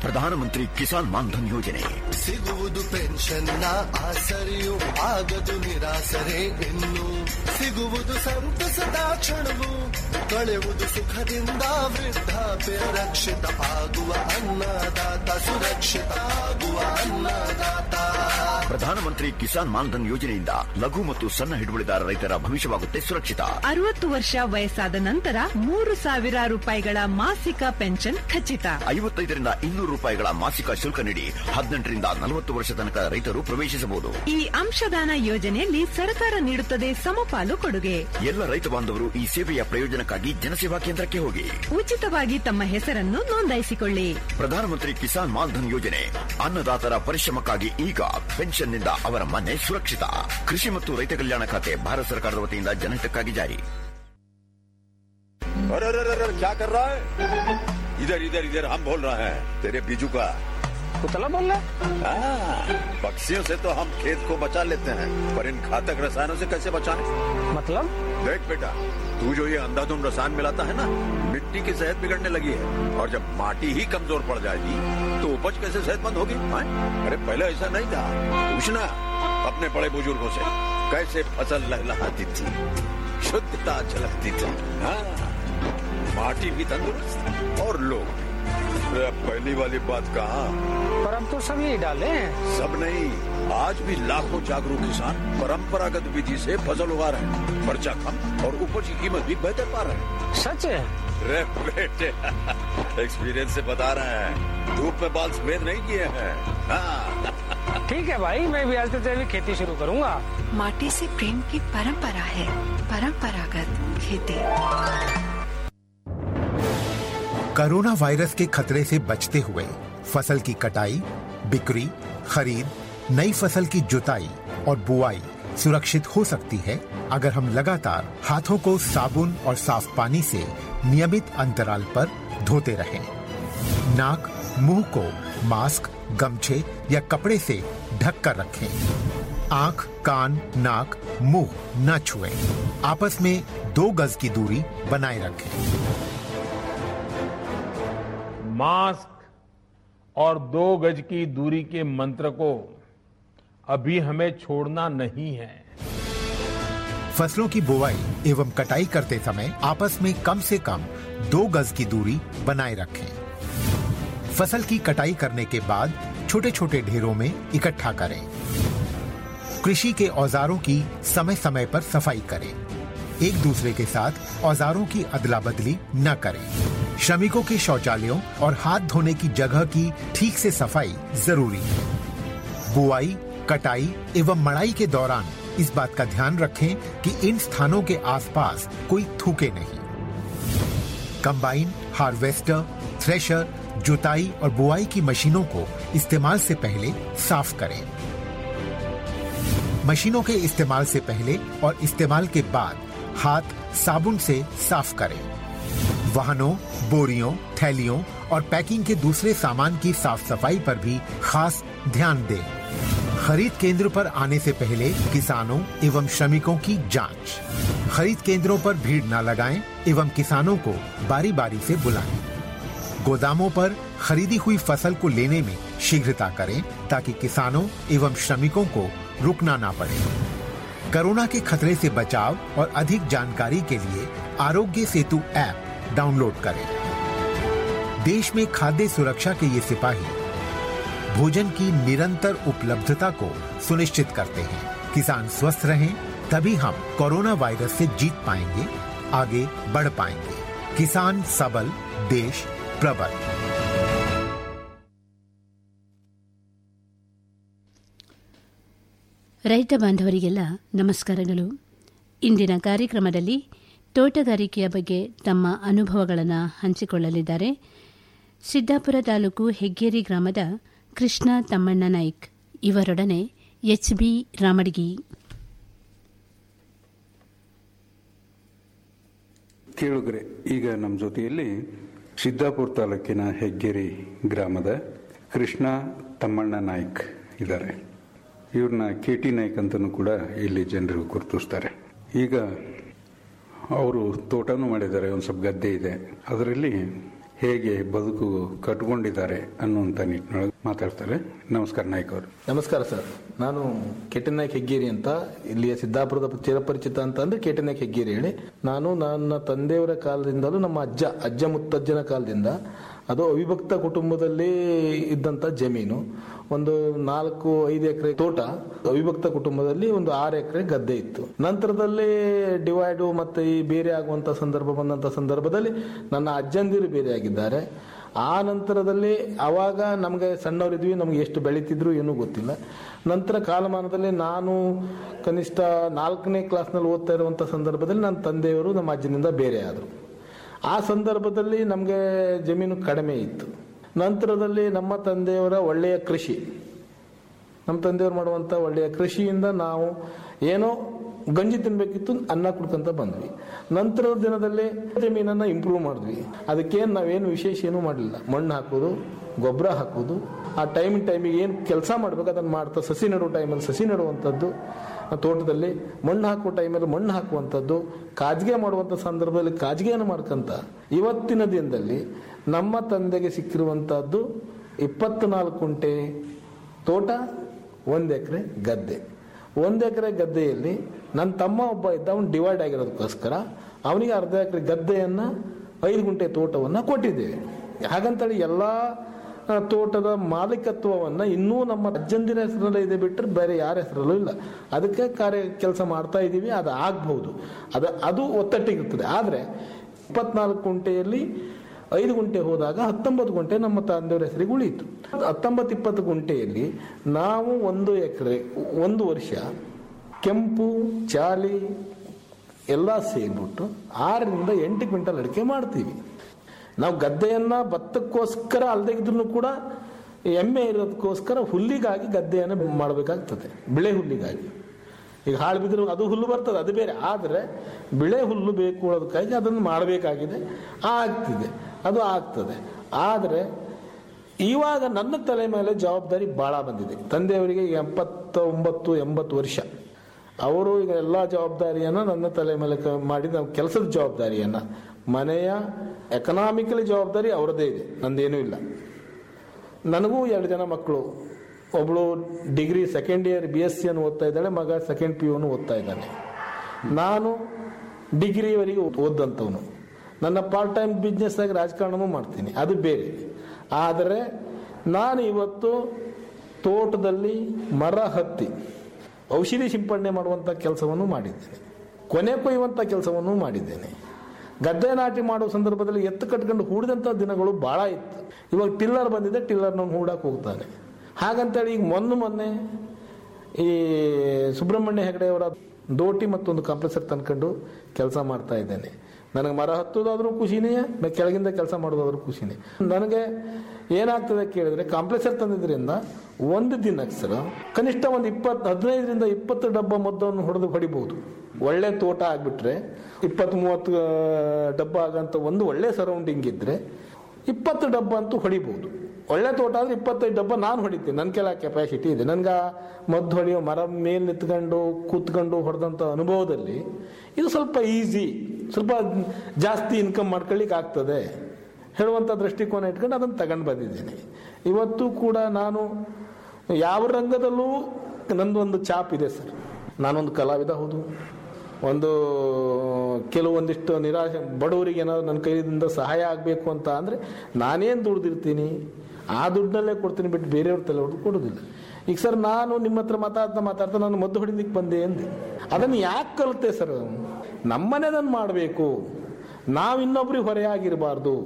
ಪ್ರಧಾನಮಂತ್ರಿ ಕಿಸಾನ್ ಮಾನ್ಧನ್ ಯೋಜನೆ ಸಿಗುವುದು ಪೆನ್ಷನ್ನ ಆಸರೆಯು ಆಗದು ನಿರಾಸರೆ ಇನ್ನು ಸಿಗುವುದು ಸಂತಸದ ಕ್ಷಣವು ಕಳೆಯುವುದು ಸುಖದಿಂದ ವೃದ್ಧಾಪ್ಯ ರಕ್ಷಿತ ಆಗುವ ಅನ್ನದಾತ ಸುರಕ್ಷಿತ ಆಗುವ ಅನ್ನದಾತ ಪ್ರಧಾನಮಂತ್ರಿ ಕಿಸಾನ್ ಮಾನ್ಧನ್ ಯೋಜನೆಯಿಂದ ಲಘು ಮತ್ತು ಸಣ್ಣ ಹಿಡುವಳಿದಾರ ರೈತರ ಭವಿಷ್ಯವಾಗುತ್ತೆ ಸುರಕ್ಷಿತ ಅರವತ್ತು ವರ್ಷ ವಯಸ್ಸಾದ ನಂತರ ಮೂರು ಸಾವಿರ ರೂಪಾಯಿಗಳ ಮಾಸಿಕ ಪೆನ್ಷನ್ ಖಚಿತ ಐವತ್ತೈದರಿಂದ ಇನ್ನೂರು ರೂಪಾಯಿಗಳ ಮಾಸಿಕ ಶುಲ್ಕ ನೀಡಿ ಹದಿನೆಂಟರಿಂದ ನಲವತ್ತು ವರ್ಷ ತನಕ ರೈತರು ಪ್ರವೇಶಿಸಬಹುದು ಈ ಅಂಶದಾನ ಯೋಜನೆಯಲ್ಲಿ ಸರ್ಕಾರ ನೀಡುತ್ತದೆ ಸಮಪಾಲು ಕೊಡುಗೆ ಎಲ್ಲ ರೈತ ಬಾಂಧವರು ಈ ಸೇವೆಯ ಪ್ರಯೋಜನಕ್ಕಾಗಿ ಜನಸೇವಾ ಕೇಂದ್ರಕ್ಕೆ ಹೋಗಿ ಉಚಿತವಾಗಿ ತಮ್ಮ ಹೆಸರನ್ನು ನೋಂದಾಯಿಸಿಕೊಳ್ಳಿ ಪ್ರಧಾನಮಂತ್ರಿ ಕಿಸಾನ್ ಮಾನ್ಧನ್ ಯೋಜನೆ ಅನ್ನದಾತರ ಪರಿಶ್ರಮಕ್ಕಾಗಿ ಈಗ ಪೆನ್ಷನ್ನಿಂದ ಅವರ ಮನೆ ಸುರಕ್ಷಿತ ಕೃಷಿ ಮತ್ತು ರೈತ ಕಲ್ಯಾಣ ಖಾತೆ ಭಾರತ ಸರ್ಕಾರದ ವತಿಯಿಂದ ಜನಹಿತಕ್ಕಾಗಿ ಜಾರಿ अरे अरे अरे अरे, क्या कर रहा है इधर इधर इधर हम बोल रहे हैं तेरे बीजू का कुतला बोल रहा हाँ, पक्षियों से तो हम खेत को बचा लेते हैं पर इन घातक रसायनों से कैसे बचाएं? मतलब देख बेटा तू जो ये अंधाधुंध रसायन मिलाता है ना मिट्टी की सेहत बिगड़ने लगी है और जब माटी ही कमजोर पड़ जाएगी तो उपज कैसे सेहतमंद होगी हाँ? अरे पहले ऐसा नहीं था पूछना अपने बड़े बुजुर्गों से कैसे फसल लहलहाती थी शुद्धता झलकती थी हाँ माटी भी तंदुरुस्त और लोग भी अरे अब पहली वाली बात कहा पर अब तो सब यही डाले हैं सब नहीं आज भी लाखों जागरूक किसान परंपरागत विधि से फसल उगा रहे हैं खर्चा कम और उपज की कीमत भी बेहतर पा रहे हैं सच है रे बेटे एक्सपीरियंस से बता रहे हैं धूप में बाल सफेद नहीं किए हैं हाँ ठीक है भाई मैं भी आज से तेरी खेती शुरू करूंगा माटी से प्रेम की परंपरा है परंपरागत खेती कोरोना वायरस के खतरे से बचते हुए फसल की कटाई बिक्री खरीद नई फसल की जुताई और बुआई सुरक्षित हो सकती है अगर हम लगातार हाथों को साबुन और साफ पानी से नियमित अंतराल पर धोते रहें। नाक मुंह को मास्क गमछे या कपड़े से ढक कर रखें आंख कान नाक मुंह न छुएं। आपस में दो गज की दूरी बनाए रखें मास्क और दो गज की दूरी के मंत्र को अभी हमें छोड़ना नहीं है फसलों की बुवाई एवं कटाई करते समय आपस में कम से कम दो गज की दूरी बनाए रखें फसल की कटाई करने के बाद छोटे छोटे ढेरों में इकट्ठा करें कृषि के औजारों की समय समय पर सफाई करें एक दूसरे के साथ औजारों की अदला बदली न करें श्रमिकों के शौचालयों और हाथ धोने की जगह की ठीक से सफाई जरूरी है बुआई कटाई एवं मड़ाई के दौरान इस बात का ध्यान रखें कि इन स्थानों के आसपास कोई थूके नहीं कंबाइन हार्वेस्टर थ्रेशर जुताई और बुआई की मशीनों को इस्तेमाल से पहले साफ करें मशीनों के इस्तेमाल से पहले और इस्तेमाल के बाद हाथ साबुन से साफ करें वाहनों बोरियों थैलियों और पैकिंग के दूसरे सामान की साफ सफाई पर भी खास ध्यान दें खरीद केंद्र पर आने से पहले किसानों एवं श्रमिकों की जांच खरीद केंद्रों पर भीड़ न लगाएं एवं किसानों को बारी बारी से बुलाएं गोदामों पर खरीदी हुई फसल को लेने में शीघ्रता करें ताकि किसानों एवं श्रमिकों को रुकना ना पड़े कोरोना के खतरे से बचाव और अधिक जानकारी के लिए आरोग्य सेतु ऐप डाउनलोड करें देश में खाद्य सुरक्षा के ये सिपाही भोजन की निरंतर उपलब्धता को सुनिश्चित करते हैं किसान स्वस्थ रहें तभी हम कोरोना वायरस से जीत पाएंगे आगे बढ़ पाएंगे किसान सबल देश प्रबल ರೈತ ಬಾಂಧವರಿಗೆಲ್ಲ ನಮಸ್ಕಾರಗಳು ಇಂದಿನ ಕಾರ್ಯಕ್ರಮದಲ್ಲಿ ತೋಟಗಾರಿಕೆಯ ಬಗ್ಗೆ ತಮ್ಮ ಅನುಭವಗಳನ್ನು ಹಂಚಿಕೊಳ್ಳಲಿದ್ದಾರೆ ಸಿದ್ದಾಪುರ ತಾಲೂಕು ಹೆಗ್ಗೇರಿ ಗ್ರಾಮದ ಕೃಷ್ಣ ತಮ್ಮಣ್ಣ ನಾಯ್ಕ್ ಇವರೊಡನೆ ಎಚ್ ಬಿ ರಾಮಡ್ಗಿ ಕೇಳುಗರೆ ಈಗ ನಮ್ಮ ಜೊತೆಯಲ್ಲಿ ಸಿದ್ದಾಪುರ ತಾಲೂಕಿನ ಹೆಗ್ಗೇರಿ ಗ್ರಾಮದ ಕೃಷ್ಣ ತಮ್ಮಣ್ಣ ನಾಯ್ಕ್ ಇದ್ದಾರೆ ಇವ್ರನ್ನ ಕೆ ಟಿ ನಾಯ್ಕ್ ಅಂತಲೂ ಕೂಡ ಇಲ್ಲಿ ಜನರು ಗುರುತಿಸ್ತಾರೆ ಈಗ ಅವರು ತೋಟನೂ ಮಾಡಿದ್ದಾರೆ ಒಂದು ಸ್ವಲ್ಪ ಗದ್ದೆ ಇದೆ ಅದರಲ್ಲಿ ಹೇಗೆ ಬದುಕು ಕಟ್ಕೊಂಡಿದ್ದಾರೆ ಅನ್ನುವಂಥ ನಿಟ್ಟಿನೊಳಗೆ ಮಾತಾಡ್ತಾರೆ ನಮಸ್ಕಾರ ನಾಯ್ಕ ಅವರು ನಮಸ್ಕಾರ ಸರ್ ನಾನು ಕೆಟನಾಯಕ್ ಹೆಗ್ಗೇರಿ ಅಂತ ಇಲ್ಲಿಯ ಸಿದ್ದಾಪುರದ ಚಿರಪರಿಚಿತ ಅಂತ ಅಂದ್ರೆ ಕೆಟನಾಯಕ್ ಹೆಗ್ಗೇರಿ ಹೇಳಿ ನಾನು ನನ್ನ ತಂದೆಯವರ ಕಾಲದಿಂದಲೂ ನಮ್ಮ ಅಜ್ಜ ಅಜ್ಜ ಮುತ್ತಜ್ಜನ ಕಾಲದಿಂದ ಅದು ಅವಿಭಕ್ತ ಕುಟುಂಬದಲ್ಲಿ ಇದ್ದಂತ ಜಮೀನು ಒಂದು ನಾಲ್ಕು ಐದು ಎಕರೆ ತೋಟ ಅವಿಭಕ್ತ ಕುಟುಂಬದಲ್ಲಿ ಒಂದು ಆರು ಎಕರೆ ಗದ್ದೆ ಇತ್ತು ನಂತರದಲ್ಲಿ ಡಿವೈಡು ಮತ್ತೆ ಈ ಬೇರೆ ಆಗುವಂತ ಸಂದರ್ಭ ಬಂದಂತ ಸಂದರ್ಭದಲ್ಲಿ ನನ್ನ ಅಜ್ಜಂದಿರು ಬೇರೆ ಆಗಿದ್ದಾರೆ ಆ ನಂತರದಲ್ಲಿ ಅವಾಗ ನಮಗೆ ಸಣ್ಣವರಿದ್ವಿ ನಮ್ಗೆ ಎಷ್ಟು ಬೆಳೀತಿದ್ರು ಏನೂ ಗೊತ್ತಿಲ್ಲ ನಂತರ ಕಾಲಮಾನದಲ್ಲಿ ನಾನು ಕನಿಷ್ಠ ನಾಲ್ಕನೇ ಕ್ಲಾಸ್ನಲ್ಲಿ ಓದ್ತಾ ಇರುವಂಥ ಸಂದರ್ಭದಲ್ಲಿ ನನ್ನ ತಂದೆಯವರು ನಮ್ಮ ಅಜ್ಜನಿಂದ ಬೇರೆ ಆದರು ಆ ಸಂದರ್ಭದಲ್ಲಿ ನಮಗೆ ಜಮೀನು ಕಡಿಮೆ ಇತ್ತು ನಂತರದಲ್ಲಿ ನಮ್ಮ ತಂದೆಯವರ ಒಳ್ಳೆಯ ಕೃಷಿ ನಮ್ಮ ತಂದೆಯವರು ಮಾಡುವಂಥ ಒಳ್ಳೆಯ ಕೃಷಿಯಿಂದ ನಾವು ಏನೋ ಗಂಜಿ ತಿನ್ಬೇಕಿತ್ತು ಅನ್ನ ಕುಡ್ಕೊಂತ ಬಂದ್ವಿ ನಂತರದ ದಿನದಲ್ಲಿ ಜಮೀನನ್ನ ಇಂಪ್ರೂವ್ ಮಾಡಿದ್ವಿ ಅದಕ್ಕೇನು ನಾವೇನು ವಿಶೇಷ ಏನೂ ಮಾಡಲಿಲ್ಲ ಮಣ್ಣು ಹಾಕೋದು ಗೊಬ್ಬರ ಹಾಕೋದು ಆ ಟೈಮ್ ಟೈಮಿಗೆ ಏನು ಕೆಲಸ ಮಾಡ್ಬೇಕು ಅದನ್ನು ಮಾಡ್ತಾ ಸಸಿ ನೆಡುವ ಟೈಮಲ್ಲಿ ಸಸಿ ನೆಡುವಂಥದ್ದು ಆ ತೋಟದಲ್ಲಿ ಮಣ್ಣು ಹಾಕುವ ಟೈಮಲ್ಲಿ ಮಣ್ಣು ಹಾಕುವಂಥದ್ದು ಕಾಜಿಗೆ ಮಾಡುವಂಥ ಸಂದರ್ಭದಲ್ಲಿ ಕಾಜಿಗೆಯನ್ನು ಮಾಡ್ಕೊಂತ ಇವತ್ತಿನ ದಿನದಲ್ಲಿ ನಮ್ಮ ತಂದೆಗೆ ಸಿಕ್ಕಿರುವಂಥದ್ದು ಇಪ್ಪತ್ನಾಲ್ಕು ಕುಂಟೆ ತೋಟ ಒಂದು ಎಕರೆ ಗದ್ದೆ ಒಂದು ಎಕರೆ ಗದ್ದೆಯಲ್ಲಿ ನನ್ನ ತಮ್ಮ ಒಬ್ಬ ಇದ್ದ ಅವನು ಡಿವೈಡ್ ಆಗಿರೋದಕ್ಕೋಸ್ಕರ ಅವನಿಗೆ ಅರ್ಧ ಎಕರೆ ಗದ್ದೆಯನ್ನು ಐದು ಗುಂಟೆ ತೋಟವನ್ನು ಕೊಟ್ಟಿದ್ದೇವೆ ಹಾಗಂತೇಳಿ ಎಲ್ಲ ಆ, ತೋಟದ ಮಾಲೀಕತ್ವವನ್ನು ಇನ್ನೂ ನಮ್ಮ ಅಜ್ಜಂದಿರ ಹೆಸರಲ್ಲೇ ಇದೆ ಬಿಟ್ಟರೆ ಬೇರೆ ಯಾರ ಹೆಸರಲ್ಲೂ ಇಲ್ಲ ಅದಕ್ಕೆ ಕಾರ್ಯ ಕೆಲಸ ಮಾಡ್ತಾ ಇದ್ದೀವಿ ಅದು ಆಗ್ಬಹುದು ಅದು ಅದು ಒತ್ತಟ್ಟಿಗಿರ್ತದೆ ಆದರೆ ಇಪ್ಪತ್ನಾಲ್ಕು ಗುಂಟೆಯಲ್ಲಿ ಐದು ಗುಂಟೆ ಹೋದಾಗ ಹತ್ತೊಂಬತ್ತು ಗುಂಟೆ ನಮ್ಮ ತಂದೆಯವರ ಹೆಸರಿಗೆ ಉಳಿಯಿತು ಹತ್ತೊಂಬತ್ತು ಇಪ್ಪತ್ತು ಗುಂಟೆಯಲ್ಲಿ ನಾವು ಒಂದು ಎಕರೆ ಒಂದು ವರ್ಷ ಕೆಂಪು ಚಾಲಿ ಎಲ್ಲ ಸೇರಿಬಿಟ್ಟು ಆರರಿಂದ ಎಂಟು ಕ್ವಿಂಟಲ್ ಅಡಿಕೆ ಮಾಡ್ತೀವಿ ನಾವು ಗದ್ದೆಯನ್ನ ಭತ್ತಕ್ಕೋಸ್ಕರ ಅಲ್ಲದೆ ಇದ್ರೂ ಕೂಡ ಎಮ್ಮೆ ಇರೋದಕ್ಕೋಸ್ಕರ ಹುಲ್ಲಿಗಾಗಿ ಗದ್ದೆಯನ್ನು ಮಾಡಬೇಕಾಗ್ತದೆ ಬಿಳೆ ಹುಲ್ಲಿಗಾಗಿ ಈಗ ಹಾಳು ಬಿದ್ದರೂ ಅದು ಹುಲ್ಲು ಬರ್ತದೆ ಅದು ಬೇರೆ ಆದರೆ ಬಿಳೆ ಹುಲ್ಲು ಬೇಕು ಅನ್ನೋದಕ್ಕಾಗಿ ಅದನ್ನು ಮಾಡಬೇಕಾಗಿದೆ ಆಗ್ತಿದೆ ಅದು ಆಗ್ತದೆ ಆದರೆ ಇವಾಗ ನನ್ನ ತಲೆ ಮೇಲೆ ಜವಾಬ್ದಾರಿ ಭಾಳ ಬಂದಿದೆ ತಂದೆಯವರಿಗೆ ಈಗ ಎಪ್ಪತ್ತ ಒಂಬತ್ತು ಎಂಬತ್ತು ವರ್ಷ ಅವರು ಈಗ ಎಲ್ಲ ಜವಾಬ್ದಾರಿಯನ್ನು ನನ್ನ ತಲೆ ಮೇಲೆ ಕ- ಮಾಡಿ ನಾವು ಕೆಲಸದ ಜವಾಬ್ದಾರಿಯನ್ನು ಮನೆಯ ಎಕನಾಮಿಕಲಿ ಜವಾಬ್ದಾರಿ ಅವರದೇ ಇದೆ ನಂದೇನೂ ಇಲ್ಲ ನನಗೂ ಎರಡು ಜನ ಮಕ್ಕಳು ಒಬ್ಬಳು degree second year B S ಸಿಯನ್ನು ಓದ್ತಾ ಇದ್ದಾಳೆ ಮಗ ಸೆಕೆಂಡ್ ಪಿ ಯುನು ಓದ್ತಾ ಇದ್ದಾನೆ ನಾನು ಡಿಗ್ರಿವರೆಗೆ ಓದಂಥವನು ನನ್ನ ಪಾರ್ಟ್ ಟೈಮ್ ಬಿಸ್ನೆಸ್ ಆಗಿ ರಾಜಕಾರಣನೂ ಮಾಡ್ತೀನಿ ಅದು ಬೇರೆ ಆದರೆ ನಾನು ಇವತ್ತು ತೋಟದಲ್ಲಿ ಮರ ಹತ್ತಿ ಔಷಧಿ ಸಿಂಪಡಣೆ ಮಾಡುವಂಥ ಕೆಲಸವನ್ನು ಮಾಡಿದ್ದೇನೆ ಕೊನೆ ಕೊಯ್ಯುವಂಥ ಕೆಲಸವನ್ನು ಮಾಡಿದ್ದೇನೆ ಗದ್ದೆ ನಾಟಿ ಮಾಡೋ ಸಂದರ್ಭದಲ್ಲಿ ಎತ್ತು ಕಟ್ಕೊಂಡು ಹೂಡಿದಂಥ ದಿನಗಳು ಭಾಳ ಇತ್ತು ಇವಾಗ ಟಿಲ್ಲರ್ ಬಂದಿದೆ ಟಿಲ್ಲರ್ನ ಹೂಡಕ್ಕೆ ಹೋಗ್ತಾನೆ ಹಾಗಂತೇಳಿ ಈಗ ಮೊನ್ನೆ ಮೊನ್ನೆ ಈ ಸುಬ್ರಹ್ಮಣ್ಯ ಹೆಗಡೆಯವರ ದೋಟಿ ಮತ್ತೊಂದು ಕಂಪ್ರೆಸರ್ ತಂದ್ಕೊಂಡು ಕೆಲಸ ಮಾಡ್ತಾ ಇದ್ದೇನೆ ನನಗೆ ಮರ ಹತ್ತೋದಾದ್ರೂ ಖುಷಿನೇ ಮ- ಕೆಳಗಿಂದ ಕೆಲಸ ಮಾಡೋದಾದ್ರೂ ಖುಷಿನೇ ನನಗೆ ಏನಾಗ್ತದೆ ಕೇಳಿದ್ರೆ ಕಾಂಪ್ರೆಸರ್ ತಂದಿದ್ರಿಂದ ಒಂದು ದಿನಕ್ಕೆ ಸರ್ ಕನಿಷ್ಠ ಒಂದು ಇಪ್ಪತ್ತು ಹದಿನೈದರಿಂದ ಇಪ್ಪತ್ತು ಡಬ್ಬ ಮದ್ದನ್ನು ಹೊಡೆದು ಹೊಡಿಬಹುದು ಒಳ್ಳೆ ತೋಟ ಆಗ್ಬಿಟ್ರೆ ಇಪ್ಪತ್ತು ಮೂವತ್ತು ಆ, ಡಬ್ಬ ಆಗಂತ ಒಂದು ಒಳ್ಳೆ ಸರೌಂಡಿಂಗ್ ಇದ್ರೆ ಇಪ್ಪತ್ತು ಡಬ್ಬ ಅಂತೂ ಹೊಡಿಬಹುದು ಒಳ್ಳೆ ತೋಟ ಆದ್ರೆ ಇಪ್ಪತ್ತೈದು ಡಬ್ಬ ನಾನು ಹೊಡಿತೀನಿ ನನ್ನ ಕೆಲ ಕೆಪಾಸಿಟಿ ಇದೆ ನನ್ಗೆ ಆ ಮದ್ದು ಹೊಡೆಯೋ ಮರ ಮೇಲೆ ನಿಂತ್ಕೊಂಡು ಕೂತ್ಕೊಂಡು ಹೊಡೆದಂಥ ಅನುಭವದಲ್ಲಿ ಇದು ಸ್ವಲ್ಪ ಈಸಿ ಸ್ವಲ್ಪ ಜಾಸ್ತಿ ಇನ್ಕಮ್ ಮಾಡ್ಕೊಳ್ಳಿಕ್ಕೆ ಆಗ್ತದೆ ಹೇಳುವಂಥ ದೃಷ್ಟಿಕೋನ ಇಟ್ಕೊಂಡು ಅದನ್ನು ತಗೊಂಡು ಬಂದಿದ್ದೀನಿ ಇವತ್ತು ಕೂಡ ನಾನು ಯಾವ ರಂಗದಲ್ಲೂ ನಂದೊಂದು ಚಾಪ್ ಇದೆ ಸರ್ ನಾನೊಂದು ಕಲಾವಿದ ಹೌದು ಒಂದು ಕೆಲವೊಂದಿಷ್ಟು ನಿರಾಶೆ ಬಡವರಿಗೆ ಏನಾದ್ರು ನನ್ನ ಕೈಯಿಂದ ಸಹಾಯ ಆಗಬೇಕು ಅಂತ ಅಂದರೆ ನಾನೇನು ದುಡ್ದಿರ್ತೀನಿ ಆ ದುಡ್ಡಲ್ಲೇ ಕೊಡ್ತೀನಿ ಬಿಟ್ಟು ಬೇರೆಯವ್ರ ತಲೆ ಹೊಡೆದು ಕೊಡೋದಿಲ್ಲ ಈಗ ಸರ್ ನಾನು ನಿಮ್ಮ ಹತ್ರ ಮಾತಾಡ್ತಾ ಮಾತಾಡ್ತಾ ನಾನು ಮದ್ದು ಹೊಡಿಲಿಕ್ಕೆ ಬಂದೆ ಅಂದೆ ಅದನ್ನು ಯಾಕೆ ಕಲಿತೆ ಸರ್ ನಮ್ಮನೆದನ್ನು ಮಾಡಬೇಕು ನಾವು ಇನ್ನೊಬ್ರಿಗೆ ಹೊರೆಯಾಗಿರಬಾರ್ದು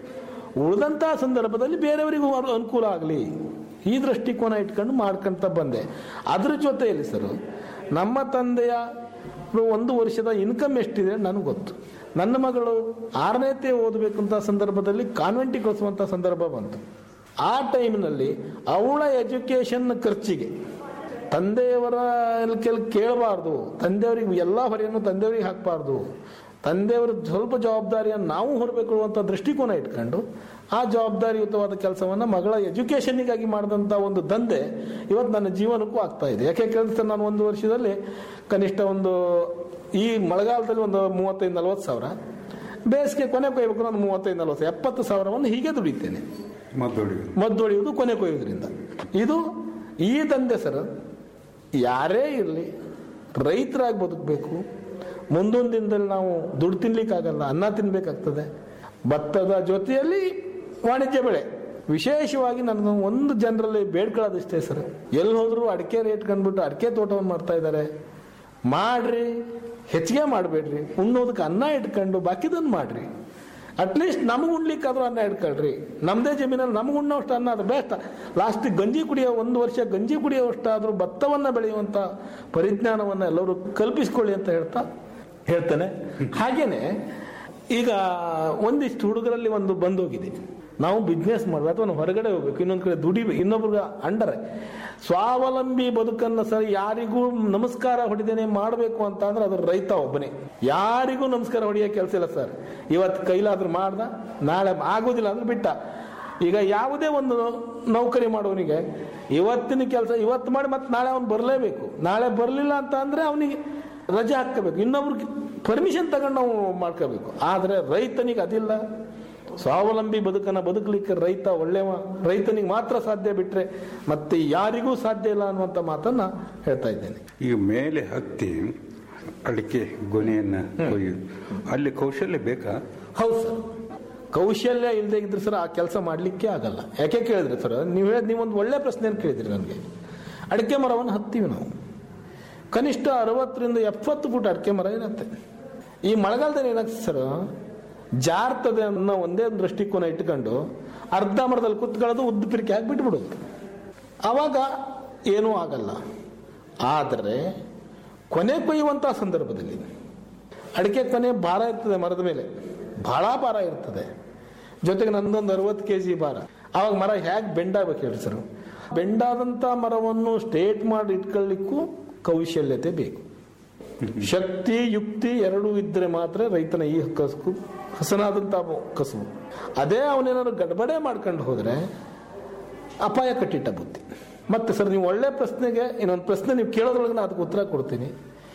ಉಳಿದಂಥ ಸಂದರ್ಭದಲ್ಲಿ ಬೇರೆಯವರಿಗೂ ಅವ್ರ ಅನುಕೂಲ ಆಗಲಿ ಈ ದೃಷ್ಟಿಕೋನ ಇಟ್ಕೊಂಡು ಮಾಡ್ಕೊಂತ ಬಂದೆ ಅದ್ರ ಜೊತೆಯಲ್ಲಿ ಸರ್ ನಮ್ಮ ತಂದೆಯ ಒಂದು ವರ್ಷದ ಇನ್ಕಮ್ ಎಷ್ಟಿದೆ ನನಗೆ ಗೊತ್ತು ನನ್ನ ಮಗಳು ಆರನೇತೆ ಓದಬೇಕಂತ ಸಂದರ್ಭದಲ್ಲಿ ಕಾನ್ವೆಂಟಿಗೆ ಕಳಿಸುವಂಥ ಸಂದರ್ಭ ಬಂತು ಆ ಟೈಮ್ನಲ್ಲಿ ಅವಳ ಎಜುಕೇಷನ್ ಖರ್ಚಿಗೆ ತಂದೆಯವರ ಕೆಲ ಕೇಳಬಾರ್ದು ತಂದೆಯವರಿಗೆ ಎಲ್ಲ ಹೊರೆಯನ್ನು ತಂದೆಯವರಿಗೆ ಹಾಕಬಾರ್ದು ತಂದೆಯವರ ಸ್ವಲ್ಪ ಜವಾಬ್ದಾರಿಯನ್ನು ನಾವು ಹೊರಬೇಕು ಅಂತ ದೃಷ್ಟಿಕೋನ ಇಟ್ಕೊಂಡು ಆ ಜವಾಬ್ದಾರಿಯುತವಾದ ಕೆಲಸವನ್ನು ಮಗಳ ಎಜುಕೇಷನ್ನಿಗಾಗಿ ಮಾಡಿದಂಥ ಒಂದು ದಂಧೆ ಇವತ್ತು ನನ್ನ ಜೀವನಕ್ಕೂ ಆಗ್ತಾ ಇದೆ ಯಾಕೆ ಕೇಳಿದ್ರೆ ನಾನು ಒಂದು ವರ್ಷದಲ್ಲಿ ಕನಿಷ್ಠ ಒಂದು ಈ ಮಳೆಗಾಲದಲ್ಲಿ ಒಂದು ಮೂವತ್ತೈದು ನಲ್ವತ್ತು ಸಾವಿರ ಬೇಸಿಗೆ ಕೊನೆ ಕೊಯ್ಬೇಕು ನಾನು ಮೂವತ್ತೈದು ನಲವತ್ತು ಎಪ್ಪತ್ತು ಸಾವಿರವನ್ನು ಹೀಗೆ ದುಡಿತೇನೆ ಮದ್ದೊಡಿ ಮದ್ದು ಹೊಡೆಯುವುದು ಕೊನೆ ಕೊಯ್ಯೋದ್ರಿಂದ ಇದು ಈ ದಂಧೆ ಸರ್ ಯಾರೇ ಇರಲಿ ರೈತರಾಗಿ ಬದುಕಬೇಕು ಮುಂದೊಂದು ದಿನದಲ್ಲಿ ನಾವು ದುಡ್ಡು ತಿನ್ಲಿಕ್ಕಾಗಲ್ಲ ಅನ್ನ ತಿನ್ಬೇಕಾಗ್ತದೆ ಭತ್ತದ ಜೊತೆಯಲ್ಲಿ ವಾಣಿಜ್ಯ ಬೆಳೆ ವಿಶೇಷವಾಗಿ ನನಗೆ ಒಂದು ಜನರಲ್ಲಿ ಬೇಡ್ಕೊಳ್ಳೋದಿಷ್ಟೇ ಸರ್ ಎಲ್ಲಿ ಹೋದ್ರು ಅಡಿಕೆ ರೇಟ್ ಕಂಡ್ಬಿಟ್ಟು ಅಡಿಕೆ ತೋಟವನ್ನು ಮಾಡ್ತಾ ಇದ್ದಾರೆ ಮಾಡ್ರಿ ಹೆಚ್ಚಿಗೆ ಮಾಡಬೇಡ್ರಿ ಉಣ್ಣೋದಕ್ಕೆ ಅನ್ನ ಇಟ್ಕೊಂಡು ಬಾಕಿದನ್ನು ಮಾಡ್ರಿ ಅಟ್ಲೀಸ್ಟ್ ನಮಗೆ ಉಣ್ಲಿಕ್ಕಾದ್ರೂ ಅನ್ನ ಇಟ್ಕೊಳ್ರಿ ನಮ್ಮದೇ ಜಮೀನಲ್ಲಿ ನಮಗೆ ಉಣ್ಣೋಷ್ಟು ಅನ್ನ ಅದು ಬೇಸ್ಟ್ ಲಾಸ್ಟ್ ಗಂಜಿ ಕುಡಿಯೋ ಒಂದು ವರ್ಷ ಗಂಜಿ ಕುಡಿಯೋಷ್ಟಾದ್ರೂ ಭತ್ತವನ್ನು ಬೆಳೆಯುವಂಥ ಪರಿಜ್ಞಾನವನ್ನು ಎಲ್ಲರೂ ಕಲ್ಪಿಸ್ಕೊಳ್ಳಿ ಅಂತ ಹೇಳ್ತಾ ಹೇಳ್ತಾನೆ ಹಾಗೇನೆ ಈಗ ಒಂದಿಷ್ಟು ಹುಡುಗರಲ್ಲಿ ಒಂದು ಬಂದೋಗಿದೆ ನಾವು ಬಿಸ್ನೆಸ್ ಮಾಡಬೇಕು ಅಥವಾ ನಾವು ಹೊರಗಡೆ ಹೋಗ್ಬೇಕು ಇನ್ನೊಂದು ಕಡೆ ದುಡಿಬೇಕು ಇನ್ನೊಬ್ರಿಗೆ ಅಂಡರೆ ಸ್ವಾವಲಂಬಿ ಬದುಕನ್ನು ಸರಿ ಯಾರಿಗೂ ನಮಸ್ಕಾರ ಹೊಡಿದೇನೆ ಮಾಡಬೇಕು ಅಂತ ಅಂದ್ರೆ ಅದು ರೈತ ಒಬ್ಬನೇ ಯಾರಿಗೂ ನಮಸ್ಕಾರ ಹೊಡೆಯೋ ಕೆಲಸ ಇಲ್ಲ ಸರ್ ಇವತ್ತು ಕೈಲಾದ್ರೂ ಮಾಡ್ದ ನಾಳೆ ಆಗೋದಿಲ್ಲ ಅಂದ್ರೆ ಬಿಟ್ಟ ಈಗ ಯಾವುದೇ ಒಂದು ನೌಕರಿ ಮಾಡೋನಿಗೆ ಇವತ್ತಿನ ಕೆಲಸ ಇವತ್ತು ಮಾಡಿ ಮತ್ತೆ ನಾಳೆ ಅವ್ನು ಬರಲೇಬೇಕು ನಾಳೆ ಬರಲಿಲ್ಲ ಅಂತ ಅಂದ್ರೆ ಅವನಿಗೆ ರಜೆ ಹಾಕಬೇಕು ಇನ್ನೊಬ್ರಿಗೆ ಪರ್ಮಿಷನ್ ತಗೊಂಡು ನಾವು ಮಾಡ್ಕೋಬೇಕು ಆದರೆ ರೈತನಿಗೆ ಅದಿಲ್ಲ ಸ್ವಾವಲಂಬಿ ಬದುಕನ್ನ ಬದುಕಲಿಕ್ಕೆ ರೈತ ಒಳ್ಳೆವ ರೈತನಿಗೆ ಮಾತ್ರ ಸಾಧ್ಯ ಬಿಟ್ರೆ ಮತ್ತೆ ಯಾರಿಗೂ ಸಾಧ್ಯ ಇಲ್ಲ ಅನ್ನುವಂಥ ಮಾತನ್ನ ಹೇಳ್ತಾ ಇದ್ದೇನೆ ಈಗ ಮೇಲೆ ಹತ್ತಿ ಅಡಿಕೆ ಗೊನೆಯನ್ನ ಕೊಯ್ಯುದು ಅಲ್ಲಿ ಕೌಶಲ್ಯ ಬೇಕಾ ಹೌದು ಸರ್ ಕೌಶಲ್ಯ ಇಲ್ಲದೆ ಇದ್ರೆ ಸರ್ ಆ ಕೆಲಸ ಮಾಡಲಿಕ್ಕೆ ಆಗಲ್ಲ ಯಾಕೆ ಕೇಳಿದ್ರೆ ಸರ್ ನೀವು ಹೇಳಿದ ನೀವೊಂದು ಒಳ್ಳೆ ಪ್ರಶ್ನೆಯನ್ನು ಕೇಳಿದ್ರಿ ನನಗೆ ಅಡಿಕೆ ಮರವನ್ನು ಹತ್ತೀವಿ ನಾವು ಕನಿಷ್ಠ ಅರವತ್ತರಿಂದ ಎಪ್ಪತ್ತು ಫುಟ್ ಅಡಿಕೆ ಮರ ಇರುತ್ತೆ ಈ ಮಳೆಗಾಲದಲ್ಲಿ ಏನಾಗ್ತದೆ ಸರ್ ಜಾರ್ತದೆ ಅನ್ನೋ ಒಂದೇ ಒಂದು ದೃಷ್ಟಿಕೋನ ಇಟ್ಕೊಂಡು ಅರ್ಧ ಮರದಲ್ಲಿ ಕುತ್ಕೊಳ್ಳೋದು ಉದ್ದು ಪಿರಿಕೆ ಹಾಕಿ ಬಿಟ್ಬಿಡೋದು ಆವಾಗ ಏನೂ ಆಗಲ್ಲ ಆದರೆ ಕೊನೆ ಕೊಯ್ಯುವಂಥ ಸಂದರ್ಭದಲ್ಲಿ ಅಡಿಕೆ ಕೊನೆ ಭಾರ ಇರ್ತದೆ ಮರದ ಮೇಲೆ ಬಹಳ ಭಾರ ಇರ್ತದೆ ಜೊತೆಗೆ ನಂದೊಂದು ಅರವತ್ತು ಕೆ ಜಿ ಭಾರ ಆವಾಗ ಮರ ಹೇಗೆ ಬೆಂಡಾಗಬೇಕು ಹೇಳಿ ಸರ್ ಬೆಂಡಾದಂಥ ಮರವನ್ನು ಸ್ಟೇಟ್ ಮಾಡಿ ಇಟ್ಕೊಳ್ಳಿಕ್ಕೂ ಕೌಶಲ್ಯತೆ ಬೇಕು ಶಕ್ತಿ ಯುಕ್ತಿ ಎರಡೂ ಇದ್ರೆ ಮಾತ್ರ ರೈತನ ಈ ಕಸು ಹಸನಾದಂಥ ಕಸುಬು ಅದೇ ಅವನೇನಾದ್ರು ಗಡ್ಬಡೆ ಮಾಡ್ಕೊಂಡು ಹೋದ್ರೆ ಅಪಾಯ ಕಟ್ಟಿಟ್ಟ ಬುದ್ಧಿ ಮತ್ತೆ ಸರ್ ನೀವು ಒಳ್ಳೆ ಪ್ರಶ್ನೆಗೆ ಇನ್ನೊಂದು ಪ್ರಶ್ನೆ ನೀವು ಕೇಳೋದ್ರೊಳಗೆ ನಾನು ಅದಕ್ಕೆ ಉತ್ತರ ಕೊಡ್ತೀನಿ